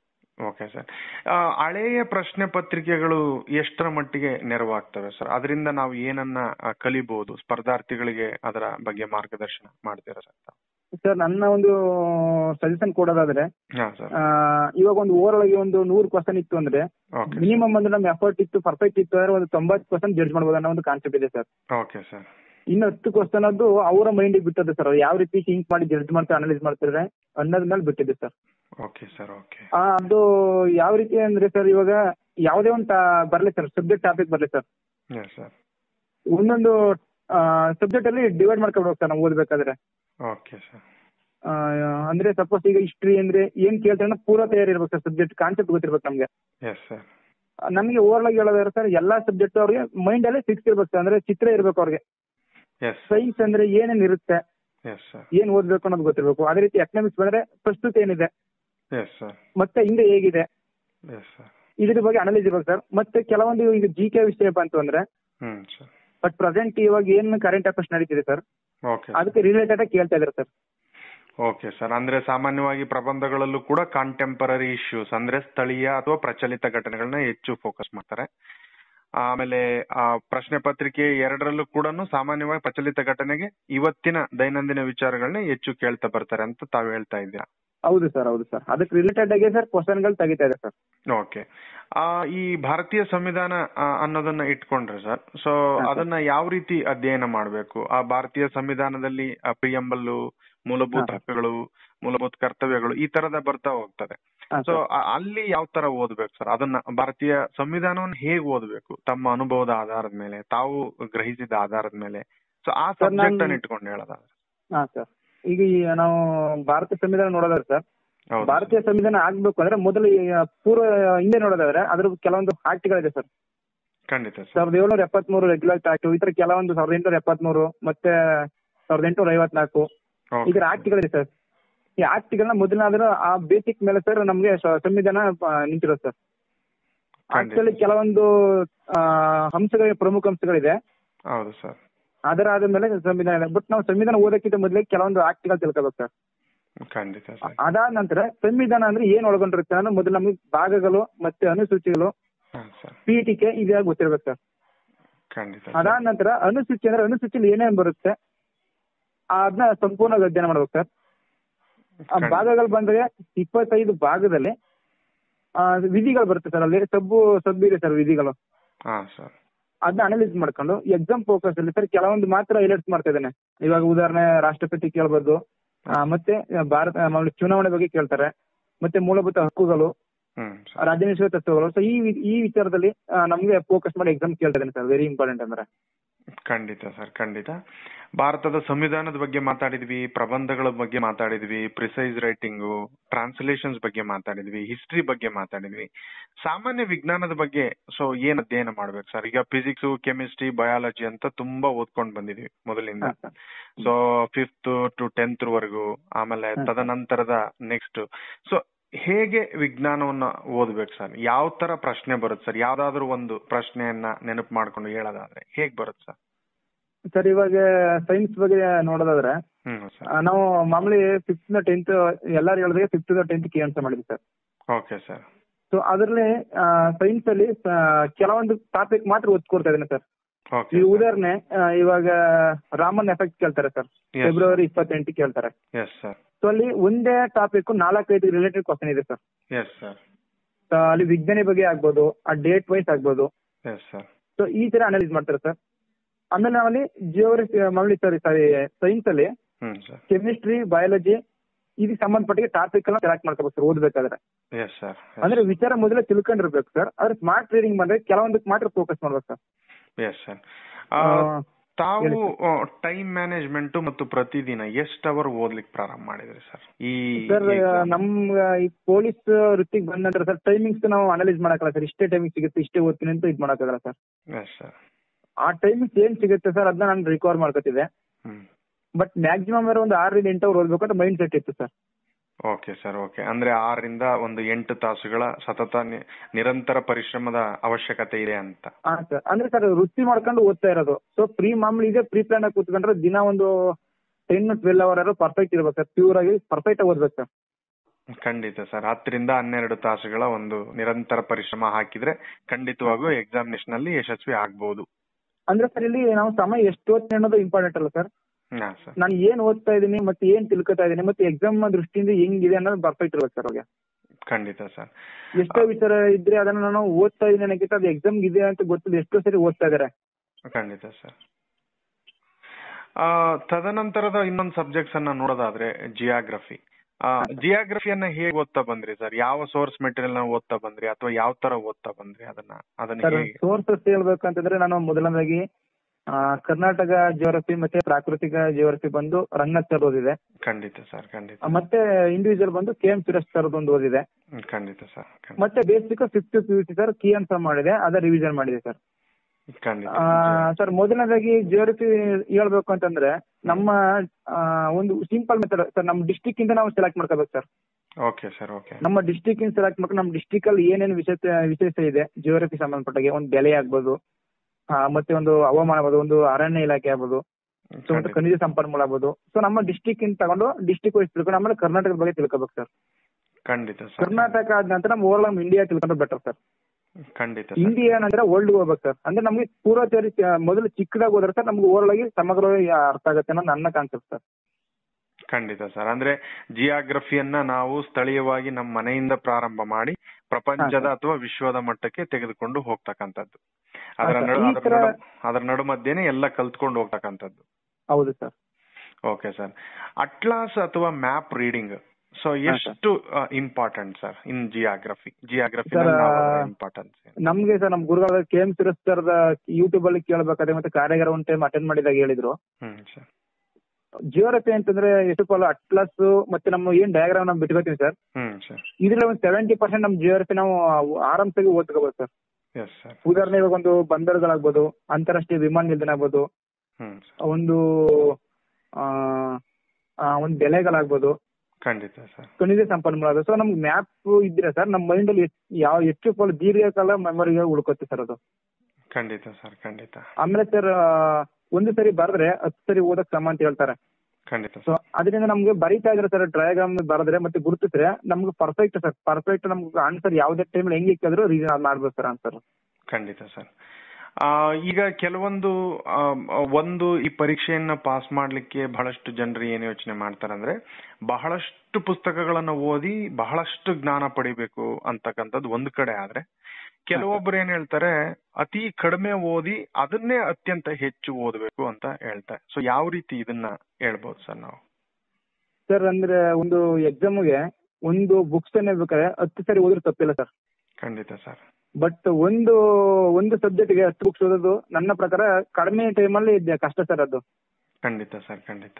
ಓಕೆ ಸರ್ ಹಳೆಯ ಪ್ರಶ್ನೆ ಪತ್ರಿಕೆಗಳು ಎಷ್ಟರ ಮಟ್ಟಿಗೆ ನೆರವಾಗ್ತವೆ ಸರ್ ಅದರಿಂದ ನಾವು ಏನನ್ನ ಆ, ಕಲಿಬಹುದು ಸ್ಪರ್ಧಾರ್ಥಿಗಳಿಗೆ ಅದರ ಬಗ್ಗೆ ಮಾರ್ಗದರ್ಶನ ಮಾಡ್ತೀರಾ ಸರ್ ತಾವು?
ಸರ್ ನನ್ನ ಒಂದು ಸಜೆಷನ್ ಕೊಡೋದಾದ್ರೆ
ಹಾ ಸರ್
ಆ, ಇವಾಗ ಒಂದು ಓವರ್ ಒಳಗೆ ಒಂದು ನೂರು ಕ್ವಶನ್ ಇತ್ತು ಅಂದ್ರೆ
ಓಕೆ
ಮಿನಿಮಮ್ ಅಂದ್ರೆ ನಮ್ಮ ಎಫರ್ಟ್ ಇತ್ತು ಪರ್ಫೆಕ್ಟ್ ಇತ್ತು ಅಂದ್ರೆ ಒಂದು ತೊಂಬತ್ತು ಪರ್ಸೆಂಟ್ ಜಡ್ಜ್ ಮಾಡ್ಬೋದು ಅನ್ನೋ ಒಂದು ಕಾನ್ಸೆಪ್ಟ್ ಇದೆ ಸರ್
ಓಕೆ ಸರ್
ಇನ್ನು ಹತ್ತು ಕ್ವಶನ್ ಅದು ಅವರ ಮೈಂಡಿಗೆ ಬಿಟ್ಟದೆ ಸರ್ ಯಾವ ರೀತಿ ಥಿಂಕ್ ಮಾಡಿ ಜಡ್ಜ್ ಮಾಡ್ತಾರೆ ಅನಲೈಸ್ ಮಾಡ್ತಾರೆ ಅನ್ನೋದ್ ಮೇಲೆ ಬಿಟ್ಟಿದೆ ಸರ್
ಓಕೆ ಸರ್ ಓಕೆ
ಆ, ಅದು ಯಾವ ರೀತಿ ಅಂದ್ರೆ ಸರ್ ಇವಾಗ ಯಾವುದೇ ಒಂದು ಬರಲಿ ಸರ್ ಸಬ್ಜೆಕ್ಟ್ ಟಾಪಿಕ್ ಬರಲಿ ಸರ್
ಎಸ್ ಸರ್
ಒಂದೊಂದು ಸಬ್ಜೆಕ್ಟ್ ಅಲ್ಲಿ ಡಿವೈಡ್ ಮಾಡ್ಕೊಬೇಕು ಸರ್ ನಾವು ಓದ್ಬೇಕಾದ್ರೆ
ಓಕೆ ಸರ್
ಆ, ಅಂದ್ರೆ ಸಪೋಸ್ ಈಗ ಹಿಸ್ಟ್ರಿ ಅಂದ್ರೆ ಏನ್ ಕೇಳ್ತಾರೆ ಅನ್ನೋ ಪೂರ ತಯಾರಿ ಇರ್ಬೇಕು ಸರ್ ಸಬ್ಜೆಕ್ಟ್ ಕಾನ್ಸೆಪ್ಟ್ ಗೊತ್ತಿರ್ಬೇಕು ನಮ್ಗೆ
ಎಸ್ ಸರ್
ನಮಗೆ ಓವರ್ ಆಗಿ ಹೇಳೋದಾದ್ರೆ ಸರ್ ಎಲ್ಲಾ ಸಬ್ಜೆಕ್ಟ್ ಅವ್ರಿಗೆ ಮೈಂಡ್ ಅಲ್ಲೇ ಫಿಕ್ಸ್ ಇರ್ಬೇಕು ಸರ್ ಅಂದ್ರೆ ಚಿತ್ರ ಇರ್ಬೇಕು ಅವ್ರಿಗೆ
ಎಸ್
ಸೈನ್ಸ್ ಅಂದ್ರೆ ಏನೇನ್ ಇರುತ್ತೆ
ಎಸ್ ಸರ್
ಏನ್ ಓದ್ಬೇಕು ಅನ್ನೋದು ಗೊತ್ತಿರ್ಬೇಕು ಅದೇ ರೀತಿ ಎಕನಾಮಿಕ್ಸ್ ಬಂದ್ರೆ ಪ್ರಸ್ತುತ ಏನಿದೆ
ಎಸ್ ಸರ್
ಮತ್ತೆ ಹಿಂದೆ ಹೇಗಿದೆ
ಎಸ್ ಸರ್
ಇದ್ರ ಬಗ್ಗೆ ಅನಲೈಸ್ ಇರ್ಬೇಕು ಸರ್ ಮತ್ತೆ ಕೆಲವೊಂದು ಈಗ ಜಿ ಕೆ ವಿಷಯ ಬಂತು ಅಂದ್ರೆ
ಹ್ಮ್ ಸರ್
ಬಟ್ ಪ್ರೆಸೆಂಟ್ ಇವಾಗ ಏನ್ ಕರೆಂಟ್ ಅಫೇರ್ಸ್ ನಡೀತಿದೆ ಸರ್
ಓಕೆ
ಅದಕ್ಕೆ ರಿಲೇಟೆಡ್ ಆಗಿ ಕೇಳ್ತಾ ಇದಾರೆ ಸರ್
ಓಕೆ ಸರ್ ಅಂದ್ರೆ ಸಾಮಾನ್ಯವಾಗಿ ಪ್ರಬಂಧಗಳಲ್ಲೂ ಕೂಡ ಕಾಂಟೆಂಪರರಿ ಇಶ್ಯೂಸ್ ಅಂದ್ರೆ ಸ್ಥಳೀಯ ಅಥವಾ ಪ್ರಚಲಿತ ಘಟನೆಗಳನ್ನ ಹೆಚ್ಚು ಫೋಕಸ್ ಮಾಡ್ತಾರೆ ಆಮೇಲೆ ಆ ಪ್ರಶ್ನೆ ಪತ್ರಿಕೆ ಎರಡರಲ್ಲೂ ಕೂಡ ಸಾಮಾನ್ಯವಾಗಿ ಪ್ರಚಲಿತ ಘಟನೆಗೆ ಇವತ್ತಿನ ದೈನಂದಿನ ವಿಚಾರಗಳನ್ನ ಹೆಚ್ಚು ಕೇಳ್ತಾ ಬರ್ತಾರೆ ಅಂತ ತಾವು ಹೇಳ್ತಾ ಇದ್ದೀರಾ
ಹೌದು ಸರ್ ಹೌದು ಸರ್ ಅದಕ್ಕೆ ರಿಲೇಟೆಡ್ ಆಗಿ ಸರ್ ಕ್ವಶನ್ಗಳು ತೆಗಿತಾ ಇದೆ ಸರ್
ಓಕೆ ಆ ಈ ಭಾರತೀಯ ಸಂವಿಧಾನ ಆ, ಅನ್ನೋದನ್ನ ಇಟ್ಕೊಂಡ್ರೆ ಸರ್ ಸೊ
ಹಾ, sir.
ಅದನ್ನ ಯಾವ ರೀತಿ ಅಧ್ಯಯನ ಮಾಡಬೇಕು ಆ ಭಾರತೀಯ ಸಂವಿಧಾನದಲ್ಲಿ ಪ್ರಿಯಂಬಲ್ಲು ಮೂಲಭೂತ
ಹಾ.
ಹಕ್ಕುಗಳು ಮೂಲಭೂತ ಕರ್ತವ್ಯಗಳು ಈ ತರದ ಬರ್ತಾ ಹೋಗ್ತದೆ
ಹಾ,
ಸೊ
sir.
ಅಲ್ಲಿ ಯಾವ ತರ ಓದ್ಬೇಕು ಸರ್ ಅದನ್ನ ಭಾರತೀಯ ಸಂವಿಧಾನವನ್ನು ಹೇಗ್ ಓದ್ಬೇಕು ತಮ್ಮ ಅನುಭವದ ಆಧಾರದ ಮೇಲೆ ತಾವು ಗ್ರಹಿಸಿದ ಆಧಾರದ ಮೇಲೆ ಸೊ ಆ
Sir,
ಸಬ್ಜೆಕ್ಟ್ ಅನ್ನ
ನಾನು-
ಇಟ್ಕೊಂಡು ಹೇಳೋದಾದ್ರೆ
ಹಾ ಸರ್ ಈಗ ಈ ನಾವು ಭಾರತ ಸಂವಿಧಾನ ನೋಡೋದಾದ್ರೆ ಸರ್
ಹೌದು
ಭಾರತೀಯ ಸಂವಿಧಾನ ಆಗ್ಬೇಕು ಅಂದ್ರೆ ಮೊದಲು ಈ ಪೂರ್ವ ಹಿಂದೆ ನೋಡೋದಾದ್ರೆ ಅದ್ರ ಕೆಲವೊಂದು ಆಕ್ಟ್ಗಳಿದೆ ಸರ್
ಖಂಡಿತ ಸರ್
ಸಾವಿರದ ಏಳ್ನೂರ ಎಪ್ಪತ್ಮೂರು ರೆಗ್ಯುಲರ್ ಟ್ಯಾಕ್ಟ್ ಈ ತರ ಕೆಲವೊಂದು ಸಾವಿರದ ಎಂಟುನೂರ ಎಪ್ಪತ್ಮೂರು ಮತ್ತೆ ಸಾವಿರದ ಎಂಟುನೂರ ಐವತ್ನಾಲ್ಕು ಈ
ಓಕೆ
ತರ ಆಕ್ಟ್ಗಳಿದೆ ಸರ್ ಈ ಆಕ್ಟ್ಗಳನ್ನ ಮೊದಲಾದ್ರೂ ಆ ಬೇಸಿಕ್ ಮೇಲೆ ಸರ್ ನಮ್ಗೆ ಸ- ಸಂವಿಧಾನ ಆ, ನಿಂತಿರೋದು ಸರ್ ಆಕ್ಚುಲಿ ಕೆಲವೊಂದು ಆ, ಅಂಶಗಳಿಗೆ ಪ್ರಮುಖ ಅಂಶಗಳಿದೆ
ಹೌದು ಸರ್
ಅದರ ಆದ ಮೇಲೆ ಸಂವಿಧಾನ ಇದೆ ಬಟ್ ನಾವು ಸಂವಿಧಾನ ಓದಕ್ಕಿಂತ ಮೊದಲೇ ಕೆಲವೊಂದು ಆಕ್ಟ್ಗಳು ತಿಳ್ಕೋಬೇಕು ಸರ್
ಖಂಡಿತ ಸರ್
ಅದಾದ ನಂತರ ಸಂವಿಧಾನ ಅಂದ್ರೆ ಏನ್ ಒಳಗೊಂಡಿರುತ್ತೆ ಅಂದ್ರೆ ಮೊದಲು ನಮಗೆ ಭಾಗಗಳು ಮತ್ತೆ ಅನುಸೂಚಿಗಳು
ಹಾಂ ಸರ್
ಪೀಠಿಕೆ ಇದಾಗಿ ಗೊತ್ತಿರ್ಬೇಕು ಸರ್
ಖಂಡಿತ
ಅದಾದ ನಂತರ ಅನುಸೂಚಿ ಅಂದ್ರೆ ಅನುಸೂಚಿಲಿ ಏನೇನ್ ಬರುತ್ತೆ ಅದನ್ನ ಸಂಪೂರ್ಣ ಅಧ್ಯಯನ ಮಾಡ್ಬೇಕು ಸರ್ ಆ
ಖಂಡಿತ.
ಭಾಗಗಳು ಬಂದ್ರೆ ಇಪ್ಪತ್ತೈದು ಭಾಗದಲ್ಲಿ ಆ, ವಿಧಿಗಳು ಬರುತ್ತೆ ಸರ್ ಅಲ್ಲಿ ಸಬ್ಬು ಸಬ್ಬು ಇದೆ ಸರ್ ವಿಧಿಗಳು
ಹಾಂ ಸರ್
ಅದನ್ನ ಅನಲೈಸ್ ಮಾಡ್ಕೊಂಡು ಎಕ್ಸಾಮ್ ಫೋಕಸ್ ಅಲ್ಲಿ ಸರ್ ಕೆಲವೊಂದು ಮಾತ್ರ ಹೈಲೈಟ್ಸ್ ಮಾಡ್ತಾ ಇದ್ದೇನೆ ಇವಾಗ ಉದಾಹರಣೆ ರಾಷ್ಟ್ರಪತಿ ಕೇಳ್ಬೋದು ಆ, ಮತ್ತೆ ಭಾರತ ಮಾಮೂಲಿ ಚುನಾವಣೆ ಬಗ್ಗೆ ಕೇಳ್ತಾರೆ ಮತ್ತೆ ಮೂಲಭೂತ ಹಕ್ಕುಗಳು
ಹ್ಮ್ ಸರ್
ರಾಜ್ಯನಿಷ್ಠ ತತ್ವಗಳು ಸೊ ಈ ವಿ- ಈ ವಿಚಾರದಲ್ಲಿ ಆ, ನಮ್ಗೆ ಫೋಕಸ್ ಮಾಡಿ ಎಕ್ಸಾಮ್ ಕೇಳ್ತಾ ಇದ್ದೇನೆ ಸರ್ ವೆರಿ ಇಂಪಾರ್ಟೆಂಟ್ ಅಂದ್ರೆ
ಖಂಡಿತ ಸರ್ ಖಂಡಿತ ಭಾರತದ ಸಂವಿಧಾನದ ಬಗ್ಗೆ ಮಾತಾಡಿದ್ವಿ ಪ್ರಬಂಧಗಳ ಬಗ್ಗೆ ಮಾತಾಡಿದ್ವಿ ಪ್ರಿಸೈಸ್ ರೈಟಿಂಗು ಟ್ರಾನ್ಸ್ಲೇಷನ್ಸ್ ಬಗ್ಗೆ ಮಾತಾಡಿದ್ವಿ ಹಿಸ್ಟ್ರಿ ಬಗ್ಗೆ ಮಾತಾಡಿದ್ವಿ ಸಾಮಾನ್ಯ ವಿಜ್ಞಾನದ ಬಗ್ಗೆ ಸೊ ಏನ್ ಅಧ್ಯಯನ ಮಾಡ್ಬೇಕು ಸರ್ ಈಗ ಫಿಸಿಕ್ಸ್ ಕೆಮಿಸ್ಟ್ರಿ ಬಯಾಲಜಿ ಅಂತ ತುಂಬಾ ಓದ್ಕೊಂಡ್ ಬಂದಿದ್ವಿ ಮೊದಲಿಂದ
ಹಾ, sir.
So fifth to tenth ವರೆಗೂ ಆಮೇಲೆ
ಹ್ಮ್.
ತದನಂತರದ ನೆಕ್ಸ್ಟ್ ಸೊ ಹೇಗೆ ವಿಜ್ಞಾನವನ್ನ ಓದ್ಬೇಕು ಸರ್ ಯಾವ ತರ ಪ್ರಶ್ನೆ ಬರುತ್ತೆ ಸರ್ ಯಾವ್ದಾದ್ರು ಒಂದು ಪ್ರಶ್ನೆಯನ್ನ ನೆನಪು ಮಾಡ್ಕೊಂಡು ಹೇಳೋದಾದ್ರೆ ಹೇಗ್ ಬರುತ್ತೆ ಸರ್
ಸರ್ ಇವಾಗ ಸೈನ್ಸ್ ಬಗ್ಗೆ ನೋಡೋದಾದ್ರೆ
ಹ್ಮ್ ಸರ್
ಆ, ನಾವು ಮಾಮೂಲಿ ಫಿಫ್ತ್ ಟೆಂತ್ ಎಲ್ಲಾರು ಹೇಳಿದ್ರೆ ಫಿಫ್ತ್ ಟೆಂತ್ ಕೆ ಆನ್ಸರ್ ಮಾಡಿದ್ವಿ ಸರ್
ಓಕೆ ಸರ್
ಸೊ ಅದರಲ್ಲಿ ಸೈನ್ಸ್ ಅಲ್ಲಿ ಆ, ಕೆಲವೊಂದು ಟಾಪಿಕ್ ಮಾತ್ರ ಒತ್ಕೊಡ್ತಾ ಇದ್ದೇನೆ ಸರ್
ಓಕೆ
ಈ ಉದಾಹರಣೆ ಆ, ಇವಾಗ ರಾಮನ್ ಎಫೆಕ್ಟ್ ಕೇಳ್ತಾರೆ ಸರ್
Yes.
ಫೆಬ್ರವರಿ ಇಪ್ಪತ್ತೆಂಟು ಕೇಳ್ತಾರೆ
ಎಸ್ ಸರ್
ಸೊ ಅಲ್ಲಿ ಒಂದೇ ಟಾಪಿಕ್ ನಾಲ್ಕೈದು ರಿಲೇಟೆಡ್ ಕ್ವಶನ್ ಇದೆ ಸರ್
ಎಸ್ ಸರ್
So, ಅಲ್ಲಿ ವಿಜ್ಞಾನಿ ಬಗ್ಗೆ ಆಗ್ಬೋದು ಆ ಡೇಟ್ ವೈಸ್ ಆಗ್ಬೋದು
ಎಸ್ ಸರ್
ಸೊ ಈ ತರ ಅನಲೈಸ್ ಮಾಡ್ತಾರೆ ಸರ್ ಆಮೇಲೆ ನಾವಲ್ಲಿ ಜಿಯೋಗ್ರಫಿ ಮಾಮೂಲಿ ಸಾರಿ ಸಾರಿ ಸೈನ್ಸ್ ಅಲ್ಲಿ
ಹ್ಮ್ ಸರ್
ಕೆಮಿಸ್ಟ್ರಿ ಬಯಾಲಜಿ ಇದಕ್ಕೆ ಸಂಬಂಧಪಟ್ಟಿಗೆ ಟಾಪಿಕ್ ಎಲ್ಲ ಸೆಲೆಕ್ಟ್ ಮಾಡ್ಕೋಬೇಕು ಸರ್ ಓದ್ಬೇಕಾದ್ರೆ
ಎಸ್ ಸರ್
ಅಂದ್ರೆ ವಿಚಾರ ಮೊದಲೇ ತಿಳ್ಕೊಂಡಿರ್ಬೇಕು ಸರ್ ಆದ್ರೆ ಸ್ಮಾರ್ಟ್ ರೀಡಿಂಗ್ ಬಂದ್ರೆ ಕೆಲವೊಂದಕ್ಕೆ ಮಾತ್ರ ಫೋಕಸ್ ಮಾಡ್ಬೇಕು ಸರ್
ಎಸ್ ಸರ್
ಆ,
ತಾವು
ಹೇಳಿ
ಟೈಮ್ ಮ್ಯಾನೇಜ್ಮೆಂಟ್ ಮತ್ತು ಪ್ರತಿದಿನ ಎಷ್ಟು ಅವರ್ ಓದ್ಲಿಕ್ಕೆ ಪ್ರಾರಂಭ ಮಾಡಿದ್ರಿ ಸರ್ ಈ
ಸರ್
ಈ exam?
ನಮ್ ಈ ಪೊಲೀಸ್ ವೃತ್ತಿಗೆ ಬಂದ ನಂತರ ಸರ್ ಟೈಮಿಂಗ್ಸ್ ನಾವು ಅನಲೈಸ್ ಮಾಡಕ್ಕಲ್ಲ ಸರ್ ಇಷ್ಟೇ ಟೈಮಿಂಗ್ ಸಿಗುತ್ತೆ ಇಷ್ಟೇ ಓದ್ತೀನಿ ಅಂತ ಇದು ಮಾಡಕ್ಕಾಗಲ್ಲ ಸರ್
ಎಸ್ ಸರ್
ಆ ಟೈಮಿಂಗ್ಸ್ ಏನ್ ಸಿಗುತ್ತೆ ಸರ್ ಅದನ್ನ ನಾನು ರಿಕವರ್ ಮಾಡ್ಕೊತಿದ್ದೆ
ಹ್ಮ್
ಬಟ್ ಮ್ಯಾಕ್ಸಿಮಮ್ ಒಂದು ಆರರಿಂದ ಎಂಟು ಅವ್ರು ಓದ್ಬೇಕು ಅಂತ ಮೈಂಡ್ ಸೆಟ್ ಇತ್ತು ಸರ್
ಓಕೆ ಸರ್ ಓಕೆ ಅಂದ್ರೆ ಆರರಿಂದ ಒಂದು ಎಂಟು ತಾಸುಗಳ ಸತತ ನಿ- ನಿರಂತರ ಪರಿಶ್ರಮದ ಅವಶ್ಯಕತೆ ಇದೆ ಅಂತ
ಹಾ ಸರ್ ಅಂದ್ರೆ ಸರ್ ವೃತ್ತಿ ಮಾಡ್ಕೊಂಡು ಓದ್ತಾ ಇರೋದು ಸೊ ಪ್ರೀ ಮಾಮೂಲಿ ಇದೆ ಪ್ರೀ ಪ್ಲಾನ್ ಆಗಿ ಕೂತ್ಕೊಂಡ್ರೆ ದಿನ ಒಂದು ಟೆನ್ ಟ್ವೆಲ್ ಅವರ್ ಪರ್ಫೆಕ್ಟ್ ಇರ್ಬೇಕು ಸರ್ ಪ್ಯೂರ್ ಆಗಿ ಪರ್ಫೆಕ್ಟ್ ಆಗಿ ಓದ್ಬೇಕು ಸರ್
ಖಂಡಿತ ಸರ್ ಹತ್ತರಿಂದ ಹನ್ನೆರಡು ತಾಸುಗಳ ಒಂದು ನಿರಂತರ ಪರಿಶ್ರಮ ಹಾಕಿದ್ರೆ ಖಂಡಿತವಾಗೂ ಎಕ್ಸಾಮಿನೇಷನ್ ಅಲ್ಲಿ ಯಶಸ್ವಿ ಆಗ್ಬಹುದು
ಅಂದ್ರೆ ಸರ್ ಇಲ್ಲಿ ನಾವು ಸಮಯ ಎಷ್ಟು ಓದ್ತೀನಿ ಅನ್ನೋದು ಇಂಪಾರ್ಟೆಂಟ್ ಅಲ್ಲ ಸರ್
ಹಾ ಸರ್
ನಾನು ಏನ್ ಓದ್ತಾ ಇದೀನಿ ಮತ್ತೆ ಏನ್ ತಿಳ್ಕೊತಾ ಇದೀನಿ ಮತ್ತೆ ಎಕ್ಸಾಮ್ ದೃಷ್ಟಿಯಿಂದ ಹೆಂಗಿದೆ ಅನ್ನೋದು ಪರ್ಫೆಕ್ಟ್ ಇರ್ಬೇಕು ಸರ್ ಅವಾಗ
ಖಂಡಿತ ಸರ್
ಎಷ್ಟೋ ವಿಚಾರ ಇದ್ರೆ ಅದನ್ನ ನಾನು ಓದ್ತಾ ಇದೀನಿ ಅನ್ನೋಕ್ಕಿಂತ ಅದು ಎಕ್ಸಾಮ್ ಇದೆ ಅಂತ ಗೊತ್ತಿಲ್ಲ ಎಷ್ಟೋ ಸರಿ ಓದ್ತಾ ಇದಾರೆ
ಖಂಡಿತ ಸರ್ ಆ, ತದನಂತರದ ಇನ್ನೊಂದು ಸಬ್ಜೆಕ್ಟ್ಸ್ ಅನ್ನ ನೋಡೋದಾದ್ರೆ ಜಿಯಾಗ್ರಫಿ ಜಿಯಾಗ್ರಫಿಯನ್ನ ಹೇಗೆ ಓದ್ತಾ ಬಂದ್ರಿ ಸರ್ ಯಾವ ಸೋರ್ಸ್ ಮೆಟೀರಿಯಲ್ ನ ಓದ್ತಾ ಬಂದ್ರಿ ಅಥವಾ ಯಾವ ತರ ಓದ್ತಾ ಬಂದ್ರಿ ಅದನ್ನ ಅದನ್ನ
ಸರ್
ಹೇಗೆ
ಸೋರ್ಸಸ್ ಹೇಳ್ಬೇಕಂತಂದ್ರೆ ನಾನು ಮೊದಲನೇದಾಗಿ ಆ, ಕರ್ನಾಟಕ ಜಿಯೋಗ್ರಫಿ ಮತ್ತೆ ಪ್ರಾಕೃತಿಕ ಜಿಯೋಗ್ರಫಿ ಬಂದು ರಂಗನಾಥ್ ಸರ್ ಓದಿದೆ
ಖಂಡಿತ ಸರ್ ಖಂಡಿತ
ಆ, ಮತ್ತೆ ಇಂಡಿವಿಜುವಲ್ ಬಂದು ಕೆ ಎಂ ಸುರೇಶ್ ಸರ್ ಒಂದು ಓದಿದೆ
ಹ್ಮ್, ಖಂಡಿತ ಸರ್ ಖಂಡಿತ.
ಮತ್ತೆ basic fifth P U C sir key answer ಮಾಡಿದೆ ಅದ ರಿವಿಷನ್ ಮಾಡಿದೆ ಸರ್
ಖಂಡಿತ
ಸರ್ ಮೊದಲನೇದಾಗಿ ಜಿಯೋಗ್ರಫಿ ಹೇಳ್ಬೇಕು ಅಂತಂದ್ರೆ ನಮ್ಮ ಆ, ಒಂದು ಸಿಂಪಲ್ ಮೆಥಡ್ ಸರ್ ನಮ್ಮ ಡಿಸ್ಟಿಕ್ ಇಂದ ನಾವು ಸೆಲೆಕ್ಟ್ ಮಾಡ್ಕೋಬೇಕು ಸರ್
ಓಕೆ ಸರ್ ಓಕೆ
ನಮ್ಮ ಡಿಸ್ಟಿಕ್ ಇಂದ ಸೆಲೆಕ್ಟ್ ಮಾಡ್ಕೊಂಡು ನಮ್ಮ ಡಿಸ್ಟಿಕ್ ಅಲ್ಲಿ ಏನೇನು ವಿಶೇಷ ವಿಶೇಷ ಇದೆ ಜಿಯೋಗ್ರಫಿ ಸಂಬಂಧಪಟ್ಟಾಗೆ ಒಂದು ಬೆಲೆ ಆಗ್ಬೋದು ಆ, ಮತ್ತೆ ಒಂದು ಹವಾಮಾನ ಆಗ್ಬೋದು ಒಂದು ಅರಣ್ಯ ಇಲಾಖೆ ಆಗ್ಬೋದು ಸೊ ಮತ್ತೆ ಖನಿಜ ಸಂಪನ್ಮೂಲ ಆಗ್ಬೋದು ಸೊ ನಮ್ಮ ಡಿಸ್ಟಿಕ್ ಇಂದ ತಗೊಂಡು ಡಿಸ್ಟಿಕ್ ವೈಸ್ ತಿಳ್ಕೊಂಡು ಆಮೇಲೆ ಕರ್ನಾಟಕದ ಬಗ್ಗೆ ತಿಳ್ಕೊಬೇಕು ಸರ್
ಖಂಡಿತ ಸರ್
ಕರ್ನಾಟಕ ಆದ ನಂತರ ನಮ್ಮ ಓವರ್ ಆಲ್ ಇಂಡಿಯಾ ತಿಳ್ಕೊಂಡ್ರೆ ಬೆಟರ್ ಸರ್
ಖಂಡಿತ ಸರ್
ಇಂಡಿಯಾ ಏನಂದ್ರೆ ವರ್ಲ್ಡ್ ಹೋಗ್ಬೇಕು ಸರ್ ಅಂದ್ರೆ ನಮಗೆ ಪೂರ್ವ ಥಿಯರಿ ಮೊದಲು ಚಿಕ್ಕದಾಗಿ ಹೋದ್ರೆ ಸರ್ ನಮ್ಗೆ ಓವರ್ ಆಗಿ ಸಮಗ್ರವಾಗಿ ಅರ್ಥ ಆಗುತ್ತೆ ಅನ್ನೋದು ನನ್ನ ಕಾನ್ಸೆಪ್ಟ್ ಸರ್
ಖಂಡಿತ ಸರ್ ಅಂದ್ರೆ ಜಿಯಾಗ್ರಫಿಯನ್ನ ನಾವು ಸ್ಥಳೀಯವಾಗಿ ನಮ್ಮ ಮನೆಯಿಂದ ಪ್ರಾರಂಭ ಮಾಡಿ ಪ್ರಪಂಚದ ಅಥವಾ ವಿಶ್ವದ ಮಟ್ಟಕ್ಕೆ ತೆಗೆದುಕೊಂಡು ಹೋಗ್ತಕ್ಕಂಥದ್ದು ಅದರ
ಹಾ, ಸರ್.
ನಡು
ಈ
ಅದರ
ತರ-
ನಡು ಅದರ ನಡು ಮಧ್ಯೆನೆ ಎಲ್ಲ ಕಲ್ತ್ಕೊಂಡು ಹೋಗ್ತಕ್ಕಂಥದ್ದು
ಹೌದು ಸರ್
ಓಕೆ ಸರ್ ಅಟ್ಲಾಸ್ ಅಥವಾ ಮ್ಯಾಪ್ ರೀಡಿಂಗ್ ಸೊ
ಹಾ, ಸರ್.
ಎಷ್ಟು important sir in geography geography
Sir,
importance
ನಮ್ಗೆ ಸರ್ ನಮ್ ಗುರುಗಳ K M Suresh sir YouTube ಅಲ್ಲಿ ಕೇಳಬೇಕಾದ್ರೆ ಮತ್ತೆ ಕಾರ್ಯಾಗಾರ ಒಂದು ಟೈಮ್ ಅಟೆಂಡ್ ಮಾಡಿದಾಗ ಹೇಳಿದ್ರು
ಹ್ಮ್ ಸರ್
ಜಿಯೋಗ್ರಫಿ ಅಂತಂದ್ರೆ ಎಷ್ಟು ಫಾಲೋ ಅಟ್ಲಸ್ ಮತ್ತೆ ನಮ್ಮ ಏನ್ ಡಯಾಗ್ರಾಮ್ ನಾವು ಬಿಟ್ಕೋತೀವಿ ಸರ್
ಹ್ಮ್ ಸರ್
ಇದ್ರಲ್ಲಿ ಒಂದು ಸೆವೆಂಟಿ ಪರ್ಸೆಂಟ್ ನಮ್ ಜಿಯೋಗ್ರಫಿ ನಾವು ಆರಾಮ್ಸಾಗಿ ಓದ್ಕೋಬಹುದು ಸರ್
ಎಸ್ ಸರ್
ಉದಾಹರಣೆ ಇವಾಗ ಒಂದು ಬಂದರುಗಳಾಗ್ಬೋದು ಅಂತಾರಾಷ್ಟ್ರೀಯ ವಿಮಾನ ನಿಲ್ದಾಣ ಆಗ್ಬೋದು
ಹ್ಮ್
ಒಂದು ಆ, ಆ, ಒಂದು ಬೆಳೆಗಳಾಗ್ಬೋದು
ಖಂಡಿತ ಸರ್
ಖನಿಜ ಸಂಪನ್ಮೂಲ ಅದು ಸೊ ನಮ್ಗೆ ಮ್ಯಾಪ್ ಇದ್ರೆ ಸರ್ ನಮ್ಮ ಮೈಂಡ್ ಅಲ್ಲಿ ಎಷ್ಟ್- ಯಾವ ಹೆಚ್ಚು ಕಾಲ ದೀರ್ಘಕಾಲ ಮೆಮೊರಿಗೆ ಉಳ್ಕೊತ್ತೆ ಸರ್ ಅದು
ಖಂಡಿತ ಸರ್ ಖಂಡಿತ
ಆಮೇಲೆ ಸರ್ ಒಂದು ಸರಿ ಬರೆದ್ರೆ ಹತ್ತು ಸರಿ ಓದಕ್ ಸಮ ಅಂತ ಹೇಳ್ತಾರೆ
ಖಂಡಿತ
ಸೊ ಅದರಿಂದ ನಮ್ಗೆ ಬರೀತಾ ಇದ್ರೆ ಸರ್ ಡಯಾಗ್ರಾಮ್ ಬರೆದ್ರೆ ಮತ್ತೆ ಗುರುತಿಸಿದ್ರೆ ನಮ್ಗೆ ಪರ್ಫೆಕ್ಟ್ ಸರ್ ಪರ್ಫೆಕ್ಟ್ ನಮ್ಗೆ ಆನ್ಸರ್ ಯಾವ್ದೇ ಟೈಮ್ ಹೆಂಗ್ ಇಕ್ಕಿದ್ರು ರೀಸನ್ ಮಾಡ್ಬೋದು ಸರ್ ಆನ್ಸರ್
ಖಂಡಿತ ಸರ್ ಆ, ಈಗ ಕೆಲವೊಂದು ಆ, ಒಂದು ಈ ಪರೀಕ್ಷೆಯನ್ನ ಪಾಸ್ ಮಾಡ್ಲಿಕ್ಕೆ ಬಹಳಷ್ಟು ಜನರು ಏನ್ ಯೋಚನೆ ಮಾಡ್ತಾರಂದ್ರೆ ಬಹಳಷ್ಟು ಪುಸ್ತಕಗಳನ್ನ ಓದಿ ಬಹಳಷ್ಟು ಜ್ಞಾನ ಪಡಿಬೇಕು ಅಂತಕ್ಕಂಥದ್ದು ಒಂದ್ ಕಡೆ ಆದ್ರೆ ಕೆಲವೊಬ್ರು ಏನ್ ಹೇಳ್ತಾರೆ ಅತಿ ಕಡಿಮೆ ಓದಿ ಅದನ್ನೇ ಅತ್ಯಂತ ಹೆಚ್ಚು ಓದಬೇಕು ಅಂತ ಹೇಳ್ತಾರೆ ಸೊ ಯಾವ ರೀತಿ ಇದನ್ನ ಹೇಳ್ಬೋದು ಸರ್ ನಾವು
ಸರ್ ಅಂದ್ರೆ ಒಂದು ಎಕ್ಸಾಮ್ಗೆ ಒಂದು ಬುಕ್ಸ್ ಬೇಕಾದ್ರೆ ಹತ್ತು ಸರಿ ಓದಿದ್ರೆ ತಪ್ಪಿಲ್ಲ ಸರ್
ಖಂಡಿತ ಸರ್
ಬಟ್ ಒಂದು ಒಂದು ಸಬ್ಜೆಕ್ಟ್ಗೆ ಹತ್ತು ಬುಕ್ಸ್ ಓದೋದು ನನ್ನ ಪ್ರಕಾರ ಕಡಿಮೆ ಟೈಮಲ್ಲಿ ಕಷ್ಟ ಸರ್ ಅದು
ಖಂಡಿತ ಸರ್ ಖಂಡಿತ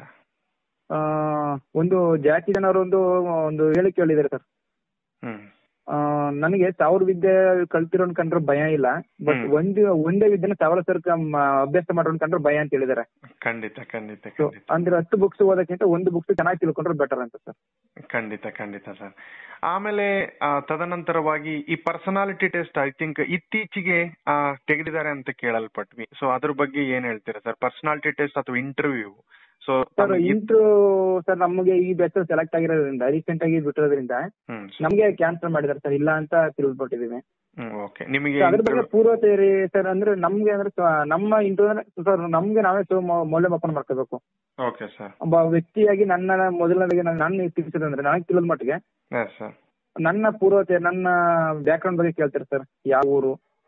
ಆ, ಒಂದು ಜಾತಿ ಜನರು ಒಂದು ಒಂದು ಹೇಳಿಕೆ ಹೇಳಿದ್ದಾರೆ ಸರ್
ಹ್ಮ್
ಆ, ನನಗೆ ಸಾವಿರ ವಿದ್ಯೆ ಕಲ್ತಿರೋನ್ ಕಂಡ್ರೆ ಭಯ ಇಲ್ಲ ಬಟ್
ಹ್ಮ್.
ಒಂದು ಒಂದೇ ವಿದ್ಯೆನ ಸಾವಿರ ಸರ್ ಅಭ್ಯಾಸ ಮಾಡೋನ್ ಕಂಡ್ರೆ ಭಯ ಅಂತ ಹೇಳಿದ್ದಾರೆ
ಖಂಡಿತ ಖಂಡಿತ
So,
ಖಂಡಿತ
ಅಂದ್ರೆ ಹತ್ತು ಬುಕ್ಸ್ ಓದಕ್ಕಿಂತ ಒಂದು ಬುಕ್ಸ್ ಚೆನ್ನಾಗಿ ತಿಳ್ಕೊಂಡ್ರೆ ಬೆಟರ್ ಅಂತ ಸರ್
ಖಂಡಿತ ಖಂಡಿತ ಸರ್ ಆಮೇಲೆ ಆ, ತದನಂತರವಾಗಿ ಈ ಪರ್ಸನಾಲಿಟಿ ಟೆಸ್ಟ್ ಐ ಥಿಂಕ್ ಇತ್ತೀಚೆಗೆ ಆ, ತೆಗೆದಿದ್ದಾರೆ ಅಂತ ಕೇಳಲ್ಪಟ್ವಿ ಸೊ ಅದ್ರ ಬಗ್ಗೆ ಏನ್ ಹೇಳ್ತೀರಾ ಸರ್ ಪರ್ಸನಾಲಿಟಿ ಟೆಸ್ಟ್ ಅಥವಾ ಇಂಟರ್ವ್ಯೂ ಸೊ
ಸರ್ ಇಂಟ್ರು ಸರ್ ನಮಗೆ ಈ ಬ್ಯಾಚ್ ಸೆಲೆಕ್ಟ್ ಆಗಿರೋದ್ರಿಂದ ರೀಸೆಂಟ್ ಆಗಿ ಬಿಟ್ಟಿರೋದ್ರಿಂದ
ಹ್ಮ್
ನಮಗೆ ಕ್ಯಾನ್ಸಲ್ ಮಾಡಿದ್ದಾರೆ ಸರ್ ಇಲ್ಲ ಅಂತ ತಿಳಿದ್ಬಿಟ್ಟಿದೀವಿ
ಹ್ಮ್ ಓಕೆ ನಿಮಗೆ
So, ಅದ್ರ ಬಗ್ಗೆ ಪೂರ್ವ ತಯಾರಿ ಸರ್ ಅಂದ್ರೆ ನಮ್ಗೆ ಅಂದ್ರೆ ಸ- ನಮ್ಮ ಇಂಟರ್ವ್ಯೂ ಸರ್ ನಮ್ಗೆ ನಾವೇ ಸೊ ಮೌಲ್ಯಮಾಪನ ಮಾಡ್ಕೋಬೇಕು
ಓಕೆ ಸರ್
ಒಬ್ಬ ವ್ಯಕ್ತಿಯಾಗಿ ನನ್ನ ಮೊದಲನೇಗೆ ನಾನು ನಾನು ತಿಳಿಸಿದಂದ್ರೆ ನನಗೆ ತಿಳಿದ ಮಟ್ಟಿಗೆ
ಎಸ್ ಸರ್
ನನ್ನ ಪೂರ್ವತೆ ನನ್ನ ಬ್ಯಾಕ್ಗ್ರೌಂಡ್ ಬಗ್ಗೆ ಕೇಳ್ತಾರೆ ಸರ್ ಯಾವ ಊರು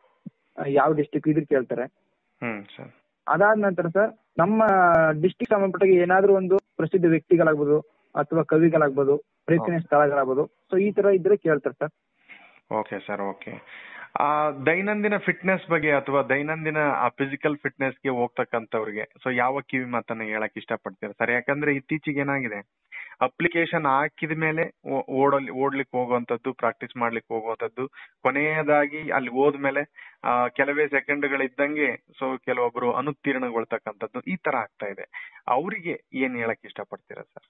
ಆ, ಯಾವ ಡಿಸ್ಟಿಕ್ ಇದ್ರ ಕೇಳ್ತಾರೆ
ಹ್ಮ್ ಸರ್
ಅದಾದ ನಂತರ ಸರ್ ನಮ್ಮ ಡಿಸ್ಟಿಕ್ ಸಂಬಂಧಪಟ್ಟಾಗ ಏನಾದ್ರೂ ಒಂದು ಪ್ರಸಿದ್ಧ ವ್ಯಕ್ತಿಗಳಾಗ್ಬೋದು ಅಥವಾ ಕವಿಗಳಾಗ್ಬೋದು ಪ್ರೇಕ್ಷಣೀಯ ಸ್ಥಳಗಳಾಗ್ಬೋದು ಸೊ ಈ ತರ ಇದ್ರೆ ಕೇಳ್ತಾರೆ ಸರ್
ಓಕೆ ಸರ್ ಓಕೆ ಆ ದೈನಂದಿನ ಫಿಟ್ನೆಸ್ ಬಗ್ಗೆ ಅಥವಾ ದೈನಂದಿನ ಫಿಸಿಕಲ್ ಫಿಟ್ನೆಸ್ ಗೆ ಹೋಗ್ತಕ್ಕಂಥವ್ರಿಗೆ ಸೊ ಯಾವ ಕಿವಿ ಮಾತನ್ನ ಹೇಳಕ್ ಇಷ್ಟಪಡ್ತೀರಾ ಸರ್ ಯಾಕಂದ್ರೆ ಇತ್ತೀಚೆಗೆ ಏನಾಗಿದೆ ಅಪ್ಲಿಕೇಶನ್ ಹಾಕಿದ ಮೇಲೆ ಓ- ಓಡಲ್ ಓಡ್ಲಿಕ್ಕೆ ಹೋಗುವಂತದ್ದು ಪ್ರಾಕ್ಟೀಸ್ ಮಾಡ್ಲಿಕ್ಕೆ ಹೋಗುವಂತದ್ದು ಕೊನೆಯದಾಗಿ ಅಲ್ಲಿ ಹೋದ್ಮೇಲೆ ಆ, ಕೆಲವೇ ಸೆಕೆಂಡ್ಗಳಿದ್ದಂಗೆ ಸೊ ಕೆಲವೊಬ್ರು ಅನುತ್ತೀರ್ಣಗೊಳ್ತಕ್ಕಂಥದ್ದು ಈ ತರ ಆಗ್ತಾ ಇದೆ ಅವರಿಗೆ ಏನ್ ಹೇಳಕ್ ಇಷ್ಟಪಡ್ತೀರಾ ಸರ್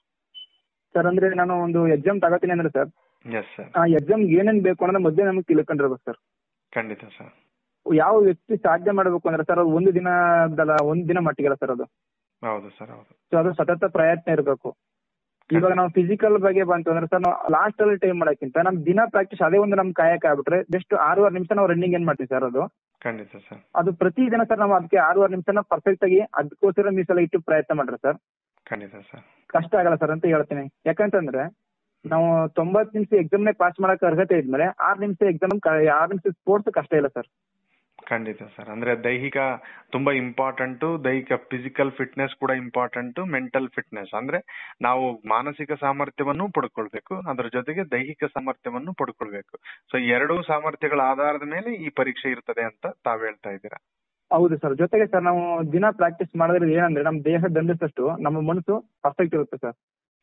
ಸರ್ ಅಂದ್ರೆ ನಾನು ಒಂದು ಎಕ್ಸಾಮ್ ತಗೋತೀನಿ ಅಂದ್ರೆ ಸರ್
ಎಸ್ ಸರ್
ಆ ಎಕ್ಸಾಮ್ ಏನೇನ್ ಬೇಕು ಅನ್ನೋದು ಮೊದಲೇ ನಮಗೆ ತಿಳ್ಕೊಂಡಿರ್ಬೇಕು ಸರ್
ಖಂಡಿತ ಸರ್
ಯಾವ ವ್ಯಕ್ತಿ ಸಾಧ್ಯ ಮಾಡಬೇಕು ಅಂದ್ರೆ ಸರ್ ಅದು ಒಂದು ದಿನದಲ್ಲ ಒಂದ್ ದಿನ ಮಟ್ಟಿಗೆಲ್ಲ ಸರ್ ಅದು
ಹೌದು ಸರ್ ಹೌದು
ಸೊ ಅದು ಸತತ ಪ್ರಯತ್ನ ಇರಬೇಕು ಇವಾಗ ನಾವು ಫಿಸಿಕಲ್ ಬಗ್ಗೆ ಬಂತು ಅಂದ್ರೆ ಸರ್ ನಾವು ಲಾಸ್ಟ್ ಅಲ್ಲಿ ಟೈಮ್ ಮಾಡೋಕ್ಕಿಂತ ನಮ್ ದಿನ ಪ್ರಾಕ್ಟೀಸ್ ಅದೇ ಒಂದು ನಮ್ ಕಾಯಕ ಆಗ್ಬಿಟ್ರೆ ಜಸ್ಟ್ ಆರೂವರೆ ನಿಮಿಷ ನಾವು ರನ್ನಿಂಗ್ ಏನ್ ಮಾಡ್ತೀವಿ ಸರ್ ಅದು
ಖಂಡಿತ ಸರ್
ಅದು ಪ್ರತಿ ದಿನ ಸರ್ ನಾವು ಅದಕ್ಕೆ ಆರೂವರೆ ನಿಮಿಷನ ಪರ್ಫೆಕ್ಟ್ ಆಗಿ ಅದಕ್ಕೋಸ್ಕರ ಮೀಸಲ ಇಟ್ಟು ಪ್ರಯತ್ನ ಮಾಡ್ರಿ ಸರ್
ಖಂಡಿತ ಸರ್
ಕಷ್ಟ ಆಗಲ್ಲ ಸರ್ ಅಂತ ಹೇಳ್ತೀನಿ ಯಾಕಂತಂದ್ರೆ ನಾವು ತೊಂಬತ್ ನಿಮಿಷ ಎಕ್ಸಾಮ್ನೇ ಪಾಸ್ ಮಾಡಕ್ ಅರ್ಹತೆ ಇದ್ಮೇಲೆ ಆರ್ ನಿಮಿಷ ಎಕ್ಸಾಮ್ ಆರ್ ನಿಮಿಷ ಸ್ಪೋರ್ಟ್ಸ್ ಕಷ್ಟ ಇಲ್ಲ ಸರ್
ಖಂಡಿತ ಸರ್ ಅಂದ್ರೆ ದೈಹಿಕ ತುಂಬಾ ಇಂಪಾರ್ಟೆಂಟ್ ದೈಹಿಕ ಫಿಸಿಕಲ್ ಫಿಟ್ನೆಸ್ ಕೂಡ ಇಂಪಾರ್ಟೆಂಟ್ ಮೆಂಟಲ್ ಫಿಟ್ನೆಸ್ ಅಂದ್ರೆ ನಾವು ಮಾನಸಿಕ ಸಾಮರ್ಥ್ಯವನ್ನು ಪಡ್ಕೊಳ್ಬೇಕು ಅದ್ರ ಜೊತೆಗೆ ದೈಹಿಕ ಸಾಮರ್ಥ್ಯವನ್ನು ಪಡ್ಕೊಳ್ಬೇಕು ಸೊ ಎರಡೂ ಸಾಮರ್ಥ್ಯಗಳ ಆಧಾರದ ಮೇಲೆ ಈ ಪರೀಕ್ಷೆ ಇರ್ತದೆ ಅಂತ ತಾವ್ ಹೇಳ್ತಾ ಇದ್ದೀರಾ
ಹೌದು ಸರ್ ಜೊತೆಗೆ ಸರ್ ನಾವು ದಿನ ಪ್ರಾಕ್ಟೀಸ್ ಮಾಡಿದ್ರೆ ಏನಂದ್ರೆ ನಮ್ಮ ದೇಹ ದಂಡಿಸಷ್ಟು ನಮ್ಮ ಮನಸ್ಸು ಪರ್ಫೆಕ್ಟ್ ಇರುತ್ತೆ ಸರ್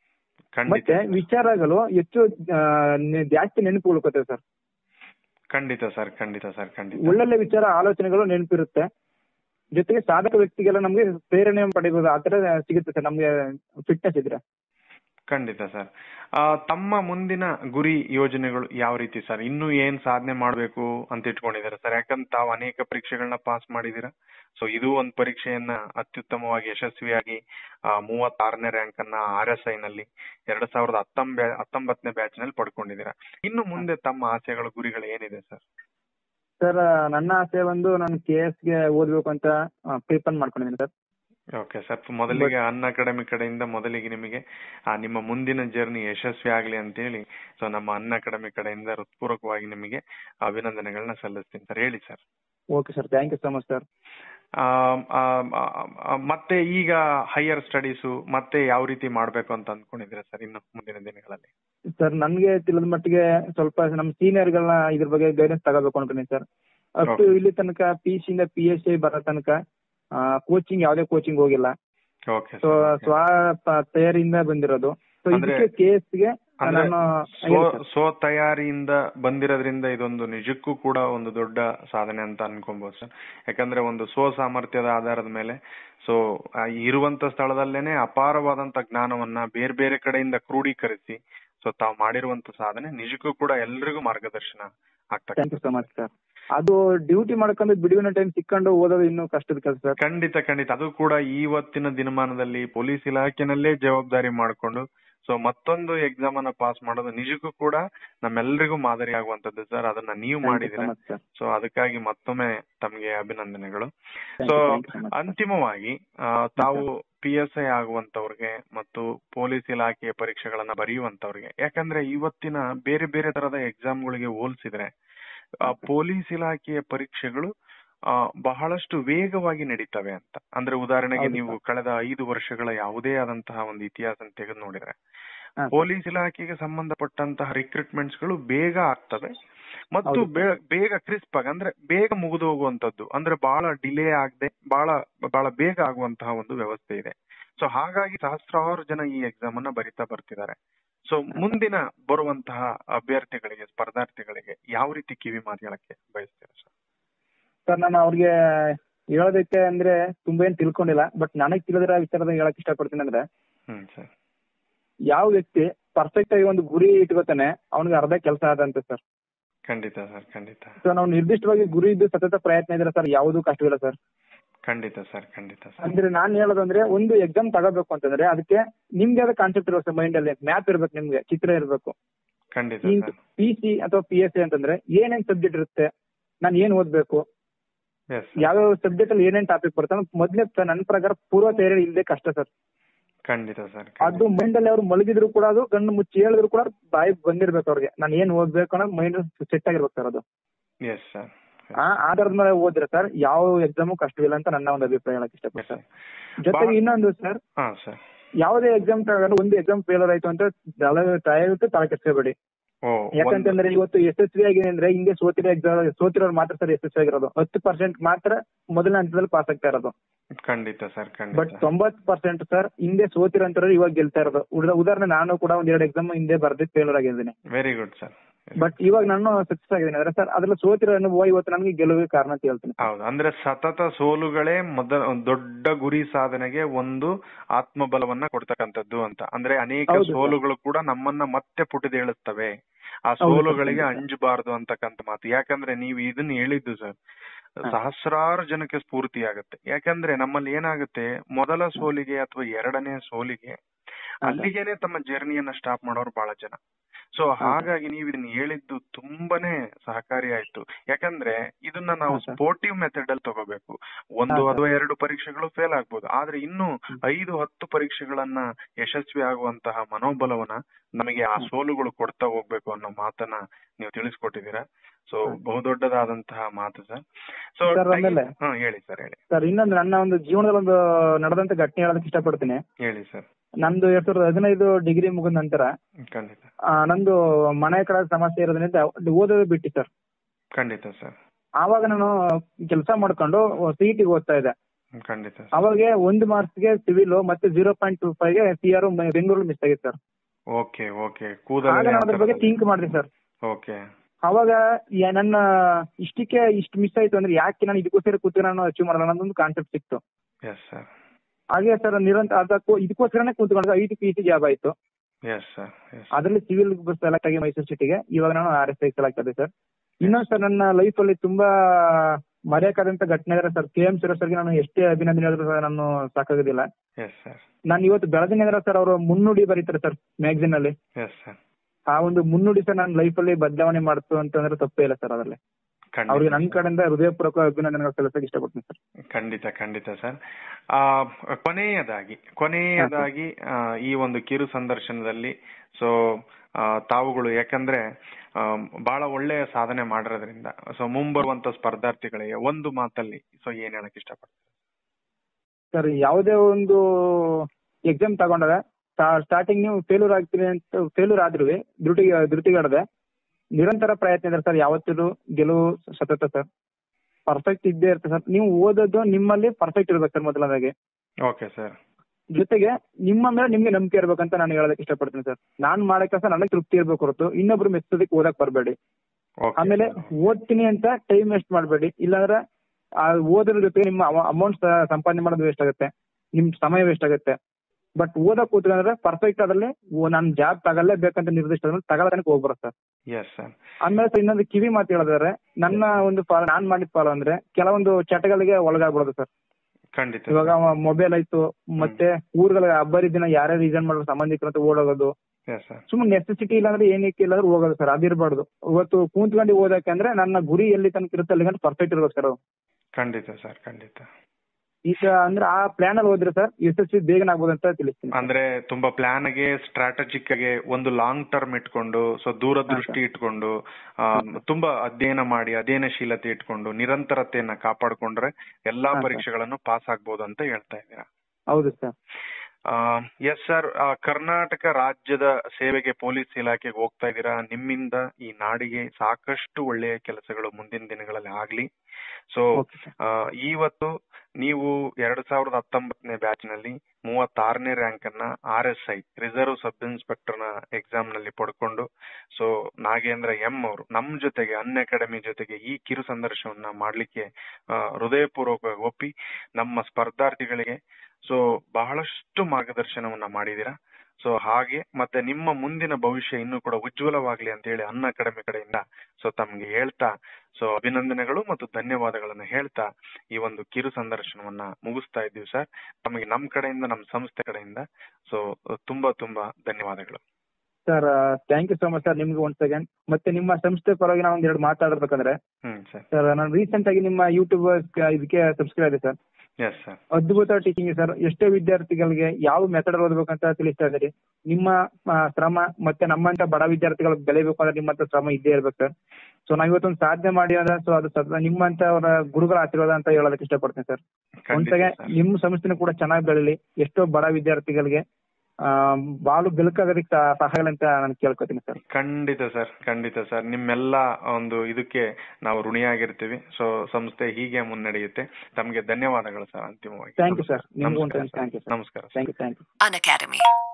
ಖಂಡಿತ
ಮತ್ತೆ ವಿಚಾರಗಳು ಹೆಚ್ಚು ಆ, ನೆ- ಜಾಸ್ತಿ ನೆನಪು ಉಳ್ಕೋತೇವೆ ಸರ್
ಖಂಡಿತ ಸರ್ ಖಂಡಿತ ಸರ್ ಖಂಡಿತ
ಒಳ್ಳೊಳ್ಳೆ ವಿಚಾರ ಆಲೋಚನೆಗಳು ನೆನಪಿರುತ್ತೆ ಜೊತೆಗೆ ಸಾಧಕ ವ್ಯಕ್ತಿಗೆಲ್ಲ ನಮ್ಗೆ ಪ್ರೇರಣೆ ಪಡಿಬಹುದು ಆ ತರ ಸಿಗುತ್ತೆ ಸರ್ ನಮ್ಗೆ ಫಿಟ್ನೆಸ್ ಇದ್ರೆ
ಖಂಡಿತ ಸರ್ ಆ, ತಮ್ಮ ಮುಂದಿನ ಗುರಿ ಯೋಜನೆಗಳು ಯಾವ ರೀತಿ ಸರ್ ಇನ್ನೂ ಏನ್ ಸಾಧನೆ ಮಾಡ್ಬೇಕು ಅಂತ ಇಟ್ಕೊಂಡಿದ್ದಾರೆ ಸರ್ ಯಾಕಂದ್ರೆ ತಾವು ಅನೇಕ ಪರೀಕ್ಷೆಗಳನ್ನ ಪಾಸ್ ಮಾಡಿದೀರಾ ಸೊ ಇದು ಒಂದು ಪರೀಕ್ಷೆಯನ್ನ ಅತ್ಯುತ್ತಮವಾಗಿ ಯಶಸ್ವಿಯಾಗಿ ಮೂವತ್ತಾರನೇ ರ್ಯಾಂಕ್ ಅನ್ನ ಆರ್ ಎಸ್ ಐ ನಲ್ಲಿ ಎರಡ್ ಸಾವಿರದ ಹತ್ತೊಂಬ ಹತ್ತೊಂಬತ್ತನೇ ಬ್ಯಾಚ್ ನಲ್ಲಿ ಪಡ್ಕೊಂಡಿದ್ದೀರಾ ಇನ್ನು ಮುಂದೆ ತಮ್ಮ ಆಸೆಗಳು ಗುರಿಗಳು ಏನಿದೆ ಸರ್
ಸರ್ ನನ್ನ ಆಸೆ ಒಂದು ನಾನು ಕೆ ಎಸ್ ಗೆ ಓದ್ಬೇಕು ಅಂತ ಪ್ರಿಪೇರ್ ಮಾಡ್ಕೊಂಡಿದ್ದೀನಿ ಸರ್
ಓಕೆ ಸರ್ ಮೊದಲಿಗೆ ಅನ್ ಅಕಾಡೆಮಿ ಕಡೆಯಿಂದ ಮೊದಲಿಗೆ ನಿಮಗೆ ಆ, ನಿಮ್ಮ ಮುಂದಿನ ಜರ್ನಿ ಯಶಸ್ವಿ ಆಗ್ಲಿ ಅಂತ ಹೇಳಿ ಸೊ ನಮ್ಮ ಅನ್ ಅಕಾಡೆಮಿ ಕಡೆಯಿಂದ ಹೃತ್ಪೂರ್ವಕವಾಗಿ ನಿಮಗೆ ಅಭಿನಂದನೆಗಳನ್ನ ಸಲ್ಲಿಸ್ತೀನಿ ಸರ್ ಹೇಳಿ sir
okay sir thank you so much sir
ಮತ್ತೆ ಈಗ ಹೈಯರ್ ಸ್ಟಡೀಸು ಮತ್ತೆ ಯಾವ ರೀತಿ ಮಾಡ್ಬೇಕು ಅಂತ ಅಂದ್ಕೊಂಡಿದ್ದೀರಾ ಸರ್ ಇನ್ನು ಮುಂದಿನ ದಿನಗಳಲ್ಲಿ
ಸರ್ ನನ್ಗೆ ತಿಳಿದ ಮಟ್ಟಿಗೆ ಸ್ವಲ್ಪ ನಮ್ಮ ಸೀನಿಯರ್ಗಳನ್ನ ಇದ್ರ ಬಗ್ಗೆ ಗೈಡೆನ್ಸ್ ತಗೋಬೇಕು ಅನ್ಕೊಂಡಿದ್ದೀನಿ ಸರ್ ಅಷ್ಟು
Okay.
ಇಲ್ಲಿ ತನಕ ಪಿ ಸಿ ಇಂದ ಪಿ ಎಸ್ ಐ ಬರೋ ತನಕ ಕೋಚಿಂಗ್ ಯಾವುದೇ ಕೋಚಿಂಗ್ ಹೋಗಿಲ್ಲ
ಓಕೆ
ಸೊ ಸ್ವ ಪ- ತಯಾರಿಯಿಂದ ಬಂದಿರೋದು ಸೊ
ಅಂದ್ರೆ-
ಇದಕ್ಕೆ ಕೆ ಎಸ್ ಗೆ
ಅಂದ್ರೆ
ನಾನು
ಸ್ವ
ಹೇಳಿ ಸರ್.
ಸ್ವ ತಯಾರಿಯಿಂದ ಬಂದಿರೋದ್ರಿಂದ ಇದೊಂದು ನಿಜಕ್ಕೂ ಕೂಡ ಒಂದು ದೊಡ್ಡ ಸಾಧನೆ ಅಂತ ಅನ್ಕೊಬಹುದು ಸರ್ ಯಾಕಂದ್ರೆ ಒಂದು ಸ್ವ ಸಾಮರ್ಥ್ಯದ ಆಧಾರದ ಮೇಲೆ ಸೊ ಇರುವಂತ ಸ್ಥಳದಲ್ಲೇನೆ ಅಪಾರವಾದಂತ ಜ್ಞಾನವನ್ನ ಬೇರೆ ಬೇರೆ ಕಡೆಯಿಂದ ಕ್ರೋಢೀಕರಿಸಿ ಸೊ ತಾವು ಮಾಡಿರುವಂತ ಸಾಧನೆ ನಿಜಕ್ಕೂ ಕೂಡ ಎಲ್ರಿಗೂ ಮಾರ್ಗದರ್ಶನ ಆಗ್ತಕ್ಕಂಥ
thank you so much sir ಅದು ಡ್ಯೂಟಿ ಮಾಡ್ಕೊಂಡು ಬಿಡುವಿನ ಟೈಮ್ ಸಿಕ್ಕೊಂಡು ಓದೋದು ಇನ್ನೂ ಕಷ್ಟದ ಕೆಲಸ ಸರ್
ಖಂಡಿತ ಖಂಡಿತ ಅದು ಕೂಡ ಇವತ್ತಿನ ದಿನಮಾನದಲ್ಲಿ ಪೊಲೀಸ್ ಇಲಾಖೆನಲ್ಲೇ ಜವಾಬ್ದಾರಿ ಮಾಡಿಕೊಂಡು ಸೊ ಮತ್ತೊಂದು ಎಕ್ಸಾಮ್ ಅನ್ನ ಪಾಸ್ ಮಾಡೋದು ನಿಜಕ್ಕೂ ಕೂಡ ನಮ್ಮೆಲ್ಲರಿಗೂ ಮಾದರಿ ಆಗುವಂತದ್ದು ಸರ್ ಅದನ್ನ ನೀವು
ಥ್ಯಾಂಕ್ ಯು ಸೊ
ಮಾಡಿದಿರ
ಮಚ್ ಸರ್
ಸೊ ಅದಕ್ಕಾಗಿ ಮತ್ತೊಮ್ಮೆ ತಮಗೆ ಅಭಿನಂದನೆಗಳು
Thank
so
you, thank you so much.
ಅಂತಿಮವಾಗಿ ಆ, ತಾವು ಪಿ ಎಸ್ ಐ ಆಗುವಂತವ್ರಿಗೆ ಮತ್ತು ಪೊಲೀಸ್ ಇಲಾಖೆಯ ಪರೀಕ್ಷೆಗಳನ್ನ ಬರೆಯುವಂತವ್ರಿಗೆ ಯಾಕಂದ್ರೆ ಇವತ್ತಿನ ಬೇರೆ ಬೇರೆ ತರದ ಎಕ್ಸಾಮ್ಗಳಿಗೆ ಹೋಲಿಸಿದ್ರೆ ಆ, ಪೊಲೀಸ್ ಇಲಾಖೆಯ ಪರೀಕ್ಷೆಗಳು ಆ, ಬಹಳಷ್ಟು ವೇಗವಾಗಿ ನಡೀತವೆ ಅಂತ ಅಂದ್ರೆ ಉದಾಹರಣೆಗೆ
ಹೌದು
ನೀವು ಕಳೆದ ಐದು ವರ್ಷಗಳ ಯಾವುದೇ ಆದಂತಹ ಒಂದು ಇತಿಹಾಸ ತೆಗೆದು ನೋಡಿದ್ರೆ
ಹಾ,
ಪೊಲೀಸ್ ಇಲಾಖೆಗೆ ಸಂಬಂಧಪಟ್ಟಂತಹ ರಿಕ್ರೂಟ್ಮೆಂಟ್ಸ್ ಗಳು ಬೇಗ ಆಗ್ತವೆ ಮತ್ತು
ಹೌದು.
ಬೇ- ಬೇಗ ಕ್ರಿಸ್ಪ್ ಆಗಿ ಅಂದ್ರೆ ಬೇಗ ಮುಗಿದು ಹೋಗುವಂತದ್ದು ಅಂದ್ರೆ ಬಹಳ ಡಿಲೇ ಆಗದೆ ಬಹಳ ಬಹಳ ಬೇಗ ಆಗುವಂತಹ ಒಂದು ವ್ಯವಸ್ಥೆ ಇದೆ ಸೊ ಹಾಗಾಗಿ ಸಹಸ್ರಾರು ಜನ ಈ ಎಕ್ಸಾಮ್ ಅನ್ನ ಬರಿತಾ ಬರ್ತಿದ್ದಾರೆ ಸೊ ಮುಂದಿನ ಬರುವಂತಹ ಅಭ್ಯರ್ಥಿಗಳಿಗೆ ಸ್ಪರ್ಧಾರ್ಥಿಗಳಿಗೆ ಯಾವ ರೀತಿ ಕಿವಿ ಮಾತು ಹೇಳಕ್ಕೆ ಬಯಸ್ತೀರಾ ಸರ್
ಸರ್ ನಾನು ಅವ್ರಿಗೆ ಹೇಳೋದಕ್ಕೆ ಅಂದ್ರೆ ತುಂಬಾ ಏನ್ ತಿಳ್ಕೊಂಡಿಲ್ಲ ಬಟ್ ನನಗ್ ತಿಳಿದಿರೋ ವಿಚಾರದಾಗ ಹೇಳಕ್ ಇಷ್ಟಪಡ್ತೀನಿ ಅಂದ್ರೆ
ಹ್ಮ್ ಸರ್
ಯಾವ ವ್ಯಕ್ತಿ ಪರ್ಫೆಕ್ಟ್ ಆಗಿ ಒಂದು ಗುರಿ ಇಟ್ಕೋತಾನೆ ಅವ್ನಿಗೆ ಅರ್ಧ ಕೆಲಸ ಆದಂತೆ ಸರ್
ಖಂಡಿತ ಸರ್ ಖಂಡಿತ
ಸೊ ನಾವು ನಿರ್ದಿಷ್ಟವಾಗಿ ಗುರಿ ಇದ್ದು ಸತತ ಪ್ರಯತ್ನ ಇದ್ರೆ ಸರ್ ಯಾವುದು ಕಷ್ಟವಿಲ್ಲ ಸರ್
ಖಂಡಿತ ಸರ್ ಖಂಡಿತ ಸರ್
ಅಂದ್ರೆ ನಾನ್ ಹೇಳೋದಂದ್ರೆ ಒಂದು ಎಕ್ಸಾಮ್ ತಗೋಬೇಕು ಅಂತಂದ್ರೆ ಅದಕ್ಕೆ ನಿಮ್ಗೆ ಯಾವ್ದು ಕಾನ್ಸೆಪ್ಟ್ ಇರ್ಬೇಕು ಸರ್ ಮೈಂಡ್ ಅಲ್ಲಿ ಮ್ಯಾಪ್ ಇರ್ಬೇಕು ನಿಮ್ಗೆ ಚಿತ್ರ ಇರ್ಬೇಕು
ಖಂಡಿತ
ಈ
ಸರ್
ಪಿ ಸಿ ಅಥವಾ ಪಿ ಎಸ್ ಸಿ ಅಂತಂದ್ರೆ ಏನೇನ್ ಸಬ್ಜೆಕ್ಟ್ ಇರುತ್ತೆ ನಾನು ಏನ್ ಓದ್ಬೇಕು
ಎಸ್
ಯಾವ್ಯಾವ ಸಬ್ಜೆಕ್ಟ್ ಅಲ್ಲಿ ಏನೇನ್ ಟಾಪಿಕ್ ಬರುತ್ತೆ ಮೊದ್ಲೇ ನನ್ನ ಪ್ರಕಾರ ಪೂರ್ವ ತಯಾರಿ ಇಲ್ಲದೆ ಕಷ್ಟ ಸರ್
ಖಂಡಿತ ಸರ್
ಅದು ಮೈಂಡ್ ಅಲ್ಲಿ ಅವ್ರು ಮಲಗಿದ್ರು ಕೂಡ ಅದು ಕಣ್ಣು ಮುಚ್ಚಿ ಹೇಳಿದ್ರು ಕೂಡ ಬಾಯಿ ಬಂದಿರ್ಬೇಕು ಅವ್ರಿಗೆ ನಾನು ಏನ್ ಓದ್ಬೇಕು ಅನ್ನೋದು ಮೈಂಡ್ ಸೆಟ್ ಆಗಿರ್ಬೇಕು ಸರ್ ಅದು
ಎಸ್ ಸರ್
ಆ ಆಧಾರದ ಮೇಲೆ ಓದಿದ್ರೆ ಸರ್ ಯಾವ ಎಕ್ಸಾಮು ಕಷ್ಟವಿಲ್ಲ ಅಂತ ನನ್ನ ಒಂದು ಅಭಿಪ್ರಾಯ ಹೇಳಕ್ ಇಷ್ಟಪಡ್ತೀನಿ ಸರ್ ಜೊತೆಗೆ ಇನ್ನೊಂದು ಸರ್
ಹಾ ಸರ್
ಯಾವುದೇ ಎಕ್ಸಾಮ್ ತಗೊಂಡು ಒಂದು ಎಕ್ಸಾಮ್ ಫೇಲರ್ ಆಯ್ತು ಅಂತ ದಯವಿಟ್ಟು ತಲೆ ಕೆಡಿಸ್ಕೋಬೇಡಿ
ಓ
ಯಾಕಂತಂದ್ರೆ ಇವತ್ತು ಯಶಸ್ವಿ ಆಗಿದೆ ಅಂದ್ರೆ ಹಿಂಗೆ ಸೋತಿರೋ ಎಕ್ಸಾಮ್ ಸೋತಿರೋರು ಮಾತ್ರ ಸರ್ ಯಶಸ್ವಿ ಆಗಿರೋದು ಹತ್ತು ಪರ್ಸೆಂಟ್ ಮಾತ್ರ ಮೊದಲನೇ ಹಂತದಲ್ಲಿ ಪಾಸ್ ಆಗ್ತಾ ಇರೋದು
ಖಂಡಿತ ಸರ್
ಬಟ್
ಖಂಡಿತ
ತೊಂಬತ್ ಪರ್ಸೆಂಟ್ ಸರ್ ಹಿಂದೆ ಸೋತಿರೋಂಥವ್ರು ಇವಾಗ ಗೆಲ್ತಾ ಇರೋದು ಉಳಿದ ಉದಾಹರಣೆ ನಾನು ಕೂಡ ಒಂದ್ ಎರಡು ಎಕ್ಸಾಮ್ ಹಿಂದೆ ಬರ್ದಿದ್ದು ಫೇಲರ್ ಆಗಿದ್ದೀನಿ
ವೆರಿ ಗುಡ್ ಸರ್
ಬಟ್ ಇವಾಗ ನಾನು ಸಕ್ಸಸ್ ಆಗಿದ್ದೀನಿ ಅಂದ್ರೆ ಸರ್ ಅದ್ರಲ್ಲಿ ಸೋತಿರೋ ಅನುಭವ ಇವತ್ತು ನನಗೆ ಗೆಲುವಿಗೆ ಕಾರಣ ಅಂತ ಹೇಳ್ತೀನಿ
ಹೌದು ಅಂದ್ರೆ ಸತತ ಸೋಲುಗಳೇ ಮೊದಲ ಒಂದು ದೊಡ್ಡ ಗುರಿ ಸಾಧನೆಗೆ ಒಂದು ಆತ್ಮಬಲವನ್ನ ಕೊಡ್ತಕ್ಕಂಥದ್ದು ಅಂತ ಅಂದ್ರೆ ಅನೇಕ
ಹೌದು ಸರ್.
ಸೋಲುಗಳು ಕೂಡ ನಮ್ಮನ್ನ ಮತ್ತೆ ಪುಟಿದೇಳಿಸ್ತವೆ ಆ
ಹೌದು ಸರ್,
ಸೋಲುಗಳಿಗೆ
ಖಂಡಿತ.
ಅಂಜಬಾರದು ಅಂತಕ್ಕಂಥ ಮಾತು ಯಾಕಂದ್ರೆ ನೀವು ಇದನ್ನ ಹೇಳಿದ್ದು ಸರ್ ಸಹಸ್ರಾರು ಜನಕ್ಕೆ ಸ್ಫೂರ್ತಿ ಆಗುತ್ತೆ ಯಾಕಂದ್ರೆ ನಮ್ಮಲ್ಲಿ ಏನಾಗುತ್ತೆ ಮೊದಲ ಸೋಲಿಗೆ ಅಥವಾ ಎರಡನೇ ಸೋಲಿಗೆ ಅಲ್ಲಿಗೇನೆ ತಮ್ಮ ಜರ್ನಿಯನ್ನ ಸ್ಟಾಪ್ ಮಾಡೋರು ಬಹಳ ಜನ ಸೊ ಹಾಗಾಗಿ ನೀವು ಇದನ್ನ ಹೇಳಿದ್ದು ತುಂಬಾನೇ ಸಹಕಾರಿ ಆಯ್ತು ಯಾಕಂದ್ರೆ ಇದನ್ನ ನಾವು
ಹಾ, ಸರ್.
ಸ್ಪೋರ್ಟಿವ್ ಮೆಥಡ್ ಅಲ್ಲಿ ತಗೋಬೇಕು ಒಂದು
ಹಾ, ಸರ್.
ಅಥವಾ ಎರಡು ಪರೀಕ್ಷೆಗಳು ಫೇಲ್ ಆಗ್ಬೋದು ಆದ್ರೆ ಇನ್ನು ಐದು ಹತ್ತು ಪರೀಕ್ಷೆಗಳನ್ನ ಯಶಸ್ವಿ ಆಗುವಂತಹ ಮನೋಬಲವನ್ನ ನಮಗೆ ಆ ಸೋಲುಗಳು ಕೊಡ್ತಾ ಹೋಗ್ಬೇಕು ಅನ್ನೋ ಮಾತನ್ನ ನೀವು ತಿಳಿಸ್ಕೊಟ್ಟಿದ್ದೀರಾ ಸೊ ಬಹುದೊಡ್ಡದಾದಂತಹ ಮಾತು ಸರ್ ಸೊ
ಸರ್, ಆಮೇಲೆ?
ಹಾ ಹೇಳಿ ಸರ್ ಹೇಳಿ
ಸರ್ ಇನ್ನೊಂದು ನನ್ನ ಒಂದು ಜೀವನದಲ್ಲಿ ಒಂದು ನಡೆದಂತ ಘಟನೆ ಹೇಳೋದಕ್ಕೆ ಇಷ್ಟಪಡ್ತೀನಿ
ಹೇಳಿ ಸರ್
ನಂದು ಎರಡ್ ಸಾವಿರದ ಹದಿನೈದು ಡಿಗ್ರಿ ಮುಗಿದ ನಂತರ
ಖಂಡಿತ
ಆ, ನಂದು ಮನೆ ಕಡೆ ಸಮಸ್ಯೆ ಇರೋದ್ರಿಂದ ಓದೋದು ಬಿಟ್ಟಿ ಸರ್
ಖಂಡಿತ ಸರ್
ಆವಾಗ ನಾನು ಕೆಲಸ ಮಾಡ್ಕೊಂಡು ಸಿಇಟಿ ಓದ್ತಾ ಇದ್ದೆ
ಖಂಡಿತ sir.
ಅವಾಗ ಒಂದು ಮಾರ್ಕ್ಸ್ಗೆ ಸಿವಿಲ್ ಮತ್ತೆ ಜೀರೋ ಪಾಯಿಂಟ್ ಟೂ ಫೈವ್ ಗೆ ಸಿ ಆರ್ ಬೆಂಗಳೂರು ಮಿಸ್ ಆಗಿತ್ತು ಸರ್
ಓಕೆ ಓಕೆ
ಆಗ
ಕೂದಲ
ನಾನು ಅದ್ರ ಬಗ್ಗೆ ಥಿಂಕ್ ಮಾಡಿದೆ ಸರ್
ಓಕೆ
ಅವಾಗ ಯ- ನನ್ನ ಇಷ್ಟಕ್ಕೆ ಇಷ್ಟು ಮಿಸ್ ಆಯ್ತು ಅಂದ್ರೆ ಯಾಕೆ ನಾನು ಇದಕ್ಕೋಸ್ಕರ ಕೂತು ನಾನು ಅಚೀವ್ ಮಾಡಲ್ಲ ಅನ್ನೋದೊಂದು ಕಾನ್ಸೆಪ್ಟ್ ಸಿಕ್ತು
ಎಸ್ ಸರ್
ಹಾಗೆ ಸರ್ ನಿರಂತರ ಅದಕ್ಕೂ ಇದಕ್ಕೋಸ್ಕರನೇ ಕೂತ್ಕೊಂಡು ಐದು ಪಿ ಸಿ ಜಾಬ್ ಆಯ್ತು
ಎಸ್ ಸರ್ ಎಸ್
ಅದರಲ್ಲಿ ಸಿವಿಲ್ ಸೆಲೆಕ್ಟ್ ಆಗಿ ಮೈಸೂರು ಸಿಟಿಗೆ ಇವಾಗ ನಾನು ಆರ್ ಎಸ್ ಐ ಸೆಲೆಕ್ಟ್ ಆದೆ ಸರ್ ಇನ್ನೊಂದು ಸರ್ ನನ್ನ ಲೈಫ್ ಅಲ್ಲಿ ತುಂಬಾ ಮರೆಯಕ್ಕಾದಂತ ಘಟನೆ ಅಂದ್ರೆ ಸರ್ ಕೆ ಎಂ ಸುರೇಶ್ ಸರ್ಗೆ ನಾನು ಎಷ್ಟೇ ಅಭಿನಂದನೆ ಹೇಳಿದ್ರು ಸರ್ ನಾನು ಸಾಕಾಗೋದಿಲ್ಲ
ಎಸ್ ಸರ್
ನಾನು ಇವತ್ತು ಬೆಳದಿನ ಅಂದ್ರೆ ಸರ್ ಅವರು ಮುನ್ನುಡಿ ಬರೀತಾರೆ ಸರ್ ಮ್ಯಾಗಝಿನ್ ಅಲ್ಲಿ
ಎಸ್ ಸರ್
ಆ ಒಂದು ಮುನ್ನುಡಿ ಸರ್ ನನ್ನ ಲೈಫ್ ಅಲ್ಲಿ ಬದಲಾವಣೆ ಮಾಡ್ತು ಅಂತಂದ್ರೆ ತಪ್ಪೇ ಇಲ್ಲ ಸರ್ ಅದರಲ್ಲಿ ಅವ್ರಿಗೆ ನನ್ನ
ಖಂಡಿತ
ಕಡೆಯಿಂದ ಹೃದಯಪೂರ್ವಕ ಅಭಿನಂದನೆಗಳು ಸಲ್ಲಿಸಕ್ಕೆ ಇಷ್ಟಪಡ್ತೀನಿ ಸರ್
ಖಂಡಿತ ಖಂಡಿತ ಸರ್ ಆ ಕೊನೆಯದಾಗಿ ಕೊನೆಯದಾಗಿ ಆ, ಈ ಒಂದು ಕಿರು ಸಂದರ್ಶನದಲ್ಲಿ ಸೊ ತಾವುಗಳು ಯಾಕಂದ್ರೆ ಆ, ಬಹಳ ಒಳ್ಳೆಯ ಸಾಧನೆ ಮಾಡಿರೋದ್ರಿಂದ ಸೊ ಮುಂಬರುವಂತ ಸ್ಪರ್ಧಾರ್ಥಿಗಳಿಗೆ ಒಂದು ಮಾತಲ್ಲಿ ಸೊ ಏನ್ ಹೇಳಕ್ ಇಷ್ಟಪಡ್ತೀನಿ
ಸರ್ ಯಾವುದೇ ಒಂದು ಎಕ್ಸಾಮ್ ತಗೊಂಡಾಗ ಸ್ಟಾರ್ಟಿಂಗ್ ನೀವು ಫೇಲ್ಯೂರ್ ಆಗ್ತೀರಿ ಅಂತ ಫೇಲ್ಯೂರ್ ಆದ್ರೂ ಧೃತಿ ಧೃತಿಗಡದೆ ನಿರಂತರ ಪ್ರಯತ್ನ ಇದೆ ಸರ್ ಯಾವತ್ತೂ ಗೆಲುವು ಸತತ ಸರ್ ಪರ್ಫೆಕ್ಟ್ ಇದ್ದೇ ಇರುತ್ತೆ ಸರ್ ನೀವು ಓದೋದು ನಿಮ್ಮಲ್ಲಿ ಪರ್ಫೆಕ್ಟ್ ಇರ್ಬೇಕು ಸರ್ ಮೊದಲನೇದಾಗಿ
ಓಕೆ ಸರ್
ಜೊತೆಗೆ ನಿಮ್ಮ ಮೇಲೆ ನಿಮ್ಗೆ ನಂಬಿಕೆ ಇರ್ಬೇಕಂತ ನಾನು ಹೇಳೋದಕ್ಕೆ ಇಷ್ಟಪಡ್ತೀನಿ ಸರ್ ನಾನ್ ಮಾಡೋ ಕೆಲಸ ನನಗೆ ತೃಪ್ತಿ ಇರ್ಬೇಕು ಹೊರತು ಇನ್ನೊಬ್ರು ಮೆಚ್ಚೋದಕ್ಕೆ ಓದಕ್ ಬರಬೇಡಿ
Okay,
ಆಮೇಲೆ
sir.
ಓದ್ತೀನಿ ಅಂತ ಟೈಮ್ ವೇಸ್ಟ್ ಮಾಡಬೇಡಿ ಇಲ್ಲಾಂದ್ರೆ ಆ ಓದೋದ್ರ ಜೊತೆ ನಿಮ್ಮ ಅಮೌಂಟ್ ಸಂಪಾದನೆ ಮಾಡೋದು ವೇಸ್ಟ್ ಆಗುತ್ತೆ ನಿಮ್ ಸಮಯ ವೇಸ್ಟ್ ಆಗುತ್ತೆ ಬಟ್ ಓದಕ್ ಕೂತ್ಕೊಂಡ್ರೆ ಪರ್ಫೆಕ್ಟ್ ಅದ್ರಲ್ಲಿ ನಾನು ಜಾಬ್ ತಗೊಳ್ಳೇಬೇಕಂತ ನಿರ್ದಿಷ್ಟ ತಗೊಳ್ಳೋದಕ್ಕೆ ಹೋಗ್ಬರೋ ಸರ್
Yes, sir.
ಆಮೇಲೆ ಸರ್ ಇನ್ನೊಂದು ಕಿವಿ ಮಾತು ಹೇಳಿದ್ರೆ ನನ್ನ ಒಂದು ಫಾಲೋ ನಾನ್ ಮಾಡಿದ ಫಾಲೋ ಅಂದ್ರೆ ಕೆಲವೊಂದು ಚಟಗಳಿಗೆ ಒಳಗಾಗ್ಬಿಡೋದು ಸರ್
ಖಂಡಿತ
ಇವಾಗ ಮೊಬೈಲ್ ಆಯ್ತು ಮತ್ತೆ ಊರುಗಳ ಹಬ್ಬರಿ ದಿನ ಯಾರ್ಯಾರು ರೀಸನ್ ಮಾಡೋ ಸಂಬಂಧಿಕರ ಹತ್ರ ಓಡೋಗೋದು
ಎಸ್ ಸರ್
ಸುಮ್ಮನೆ ನೆಸೆಸಿಟಿ ಇಲ್ಲಾಂದ್ರೆ ಏನಕ್ಕೆ ಇಲ್ಲಾಂದ್ರೆ ಹೋಗೋದು ಸರ್ ಅದಿರ್ಬಾರ್ದು ಇವತ್ತು ಕೂತ್ಕೊಂಡು ಓದಕ್ಕೆ ಅಂದ್ರೆ ನನ್ನ ಗುರಿ ಎಲ್ಲಿ ತನಕ ಇರುತ್ತೆ ಅಲ್ಲಿ ಪರ್ಫೆಕ್ಟ್ ಇರ್ಬೇಕು ಸರ್
ಖಂಡಿತ ಸರ್ ಖಂಡಿತ
ಈಗ ಅಂದ್ರೆ ಆ ಪ್ಲಾನ್ ಅಲ್ಲಿ ಹೋದ್ರೆ ಸರ್ ಯಶಸ್ವಿ ಬೇಗನೆ ಆಗ್ಬೋದು ಅಂತ ತಿಳಿಸ್ತೀನಿ
ಅಂದ್ರೆ ತುಂಬಾ ಪ್ಲಾನ್ ಗೆ ಸ್ಟ್ರಾಟಜಿಕ್ ಆಗಿ ಒಂದು ಲಾಂಗ್ ಟರ್ಮ್ ಇಟ್ಕೊಂಡು ಸೊ ದೂರದೃಷ್ಟಿ ಇಟ್ಕೊಂಡು ಆ, ತುಂಬಾ ಅಧ್ಯಯನ ಮಾಡಿ ಅಧ್ಯಯನಶೀಲತೆ ಇಟ್ಕೊಂಡು ನಿರಂತರತೆಯನ್ನ ಕಾಪಾಡ್ಕೊಂಡ್ರೆ ಎಲ್ಲಾ
ಹಾ, sir.
ಪರೀಕ್ಷೆಗಳನ್ನು ಪಾಸ್ ಆಗ್ಬೋದು ಅಂತ ಹೇಳ್ತಾ ಇದ್ದೀರಾ
ಹೌದು ಸರ್
ಎಸ್ ಸರ್ ಕರ್ನಾಟಕ ರಾಜ್ಯದ ಸೇವೆಗೆ ಪೊಲೀಸ್ ಇಲಾಖೆಗೆ ಹೋಗ್ತಾ ಇದ್ದೀರಾ ನಿಮ್ಮಿಂದ ಈ ನಾಡಿಗೆ ಸಾಕಷ್ಟು ಒಳ್ಳೆಯ ಕೆಲಸಗಳು ಮುಂದಿನ ದಿನಗಳಲ್ಲಿ ಆಗ್ಲಿ ಸೊ
ಓಕೆ ಸರ್
ಇವತ್ತು ನೀವು ಎರಡ್ ಸಾವಿರದ ಹತ್ತೊಂಬತ್ತನೇ ಬ್ಯಾಚ್ ನಲ್ಲಿ ಮೂವತ್ತಾರನೇ ರ್ಯಾಂಕ್ ಅನ್ನ R S I reserve sub inspector ನ ಎಕ್ಸಾಮ್ ನಲ್ಲಿ ಪಡ್ಕೊಂಡು ಸೊ ನಾಗೇಂದ್ರ ಎಂ ಅವರು ನಮ್ ಜೊತೆಗೆ ಅನ್ ಅಕಾಡೆಮಿ ಜೊತೆಗೆ ಈ ಕಿರು ಸಂದರ್ಶನವನ್ನ ಮಾಡ್ಲಿಕ್ಕೆ ಆ, ಹೃದಯಪೂರ್ವಕವಾಗಿ ಒಪ್ಪಿ ನಮ್ಮ ಸ್ಪರ್ಧಾರ್ಥಿಗಳಿಗೆ ಸೊ ಬಹಳಷ್ಟು ಮಾರ್ಗದರ್ಶನವನ್ನ ಮಾಡಿದೀರಾ ಸೊ ಹಾಗೆ ಮತ್ತೆ ನಿಮ್ಮ ಮುಂದಿನ ಭವಿಷ್ಯ ಇನ್ನೂ ಕೂಡ ಉಜ್ವಲವಾಗ್ಲಿ ಅಂತ ಹೇಳಿ ಅನ್ನ ಅಕಾಡೆಮಿ ಕಡೆಯಿಂದ ಸೊ ತಮ್ಗೆ ಹೇಳ್ತಾ ಸೊ ಅಭಿನಂದನೆಗಳು ಮತ್ತು ಧನ್ಯವಾದಗಳನ್ನ ಹೇಳ್ತಾ ಈ ಒಂದು ಕಿರು ಸಂದರ್ಶನವನ್ನ ಮುಗಿಸ್ತಾ ಇದ್ದೀವಿ ಸರ್ ತಮಗೆ ನಮ್ ಕಡೆಯಿಂದ ನಮ್ಮ ಸಂಸ್ಥೆ ಕಡೆಯಿಂದ ಸೊ ತುಂಬಾ ತುಂಬಾ ಧನ್ಯವಾದಗಳು
sir thank you so much sir ನಿಮ್ಗೆ ಒಂದ್ ಸೆಕೆಂಡ್ ಮತ್ತೆ ನಿಮ್ಮ ಸಂಸ್ಥೆ ಪರವಾಗಿ ನಾವು ಒಂದ್ ಎರಡು ಮಾತಾಡ್ಬೇಕಂದ್ರೆ
ಹ್ಮ್ ಸರ್
ಸರ್ ನಾನು ರೀಸೆಂಟ್ ಆಗಿ ನಿಮ್ಮ ಯೂಟ್ಯೂಬ್ ಇದಕ್ಕೆ ಸಬ್ಸ್ಕ್ರೈಬ್ ಆಗಿದೆ ಸರ್
ಎಸ್ ಸರ್
ಅದ್ಭುತ ಟೀಚಿಂಗ್ ಸರ್ ಎಷ್ಟೋ ವಿದ್ಯಾರ್ಥಿಗಳಿಗೆ ಯಾವ ಮೆಥಡ್ ಓದ್ಬೇಕಂತ ತಿಳಿಸ್ತಾ ಇದ್ದೀರಿ ನಿಮ್ಮ ಆ, ಶ್ರಮ ಮತ್ತೆ ನಮ್ಮಂತ ಬಡ ವಿದ್ಯಾರ್ಥಿಗಳಿಗೆ ಬೆಳೆಬೇಕು ಅಂದ್ರೆ ನಿಮ್ಮಂತ ಶ್ರಮ ಇದ್ದೇ ಇರ್ಬೇಕು ಸರ್ ಸೊ ನಾವ್ ಇವತ್ತೊಂದು ಸಾಧನೆ ಮಾಡಿ ಅಂದ್ರೆ ಸೊ ಅದು ಸದಾ ನಿಮ್ಮಂತ ಅವರ ಗುರುಗಳ ಆಶೀರ್ವಾದ ಅಂತ ಹೇಳೋದಕ್ಕೆ ಇಷ್ಟಪಡ್ತೀನಿ ಸರ್
ಖಂಡಿತ
ಒಂದ್ಸಗೆ
ಸರ್
ನಿಮ್ಮ ಸಂಸ್ಥೆನೂ ಕೂಡ ಚೆನ್ನಾಗಿ ಬೆಳಲಿ ಎಷ್ಟೋ ಬಡ ವಿದ್ಯಾರ್ಥಿಗಳಿಗೆ ಆ ಬಾಳು ಬೆಳಕಾಗೋದಕ್ಕೆ ಸಹ- ಸಹಾಯ ಅಂತ ನಾನು ಕೇಳ್ಕೊತೀನಿ ಸರ್
ಖಂಡಿತ ಸರ್ ಖಂಡಿತ ಸರ್ ನಿಮ್ಮೆಲ್ಲ ಒಂದು ಇದಕ್ಕೆ ನಾವು ಋಣಿಯಾಗಿರ್ತೀವಿ ಸೊ ಸಂಸ್ಥೆ ಹೀಗೆ ಮುನ್ನಡೆಯುತ್ತೆ ತಮಗೆ ಧನ್ಯವಾದಗಳು ಸರ್ ಅಂತಿಮವಾಗಿ
ಥ್ಯಾಂಕ್ ಯು ಸರ್ ನಿಮ್ಗೂ
ನಮಸ್ಕಾರ
ಒಂದು ಥ್ಯಾಂಕ್ ಯು ಸರ್
ನಮಸ್ಕಾರ
thank you thank you
An Academy.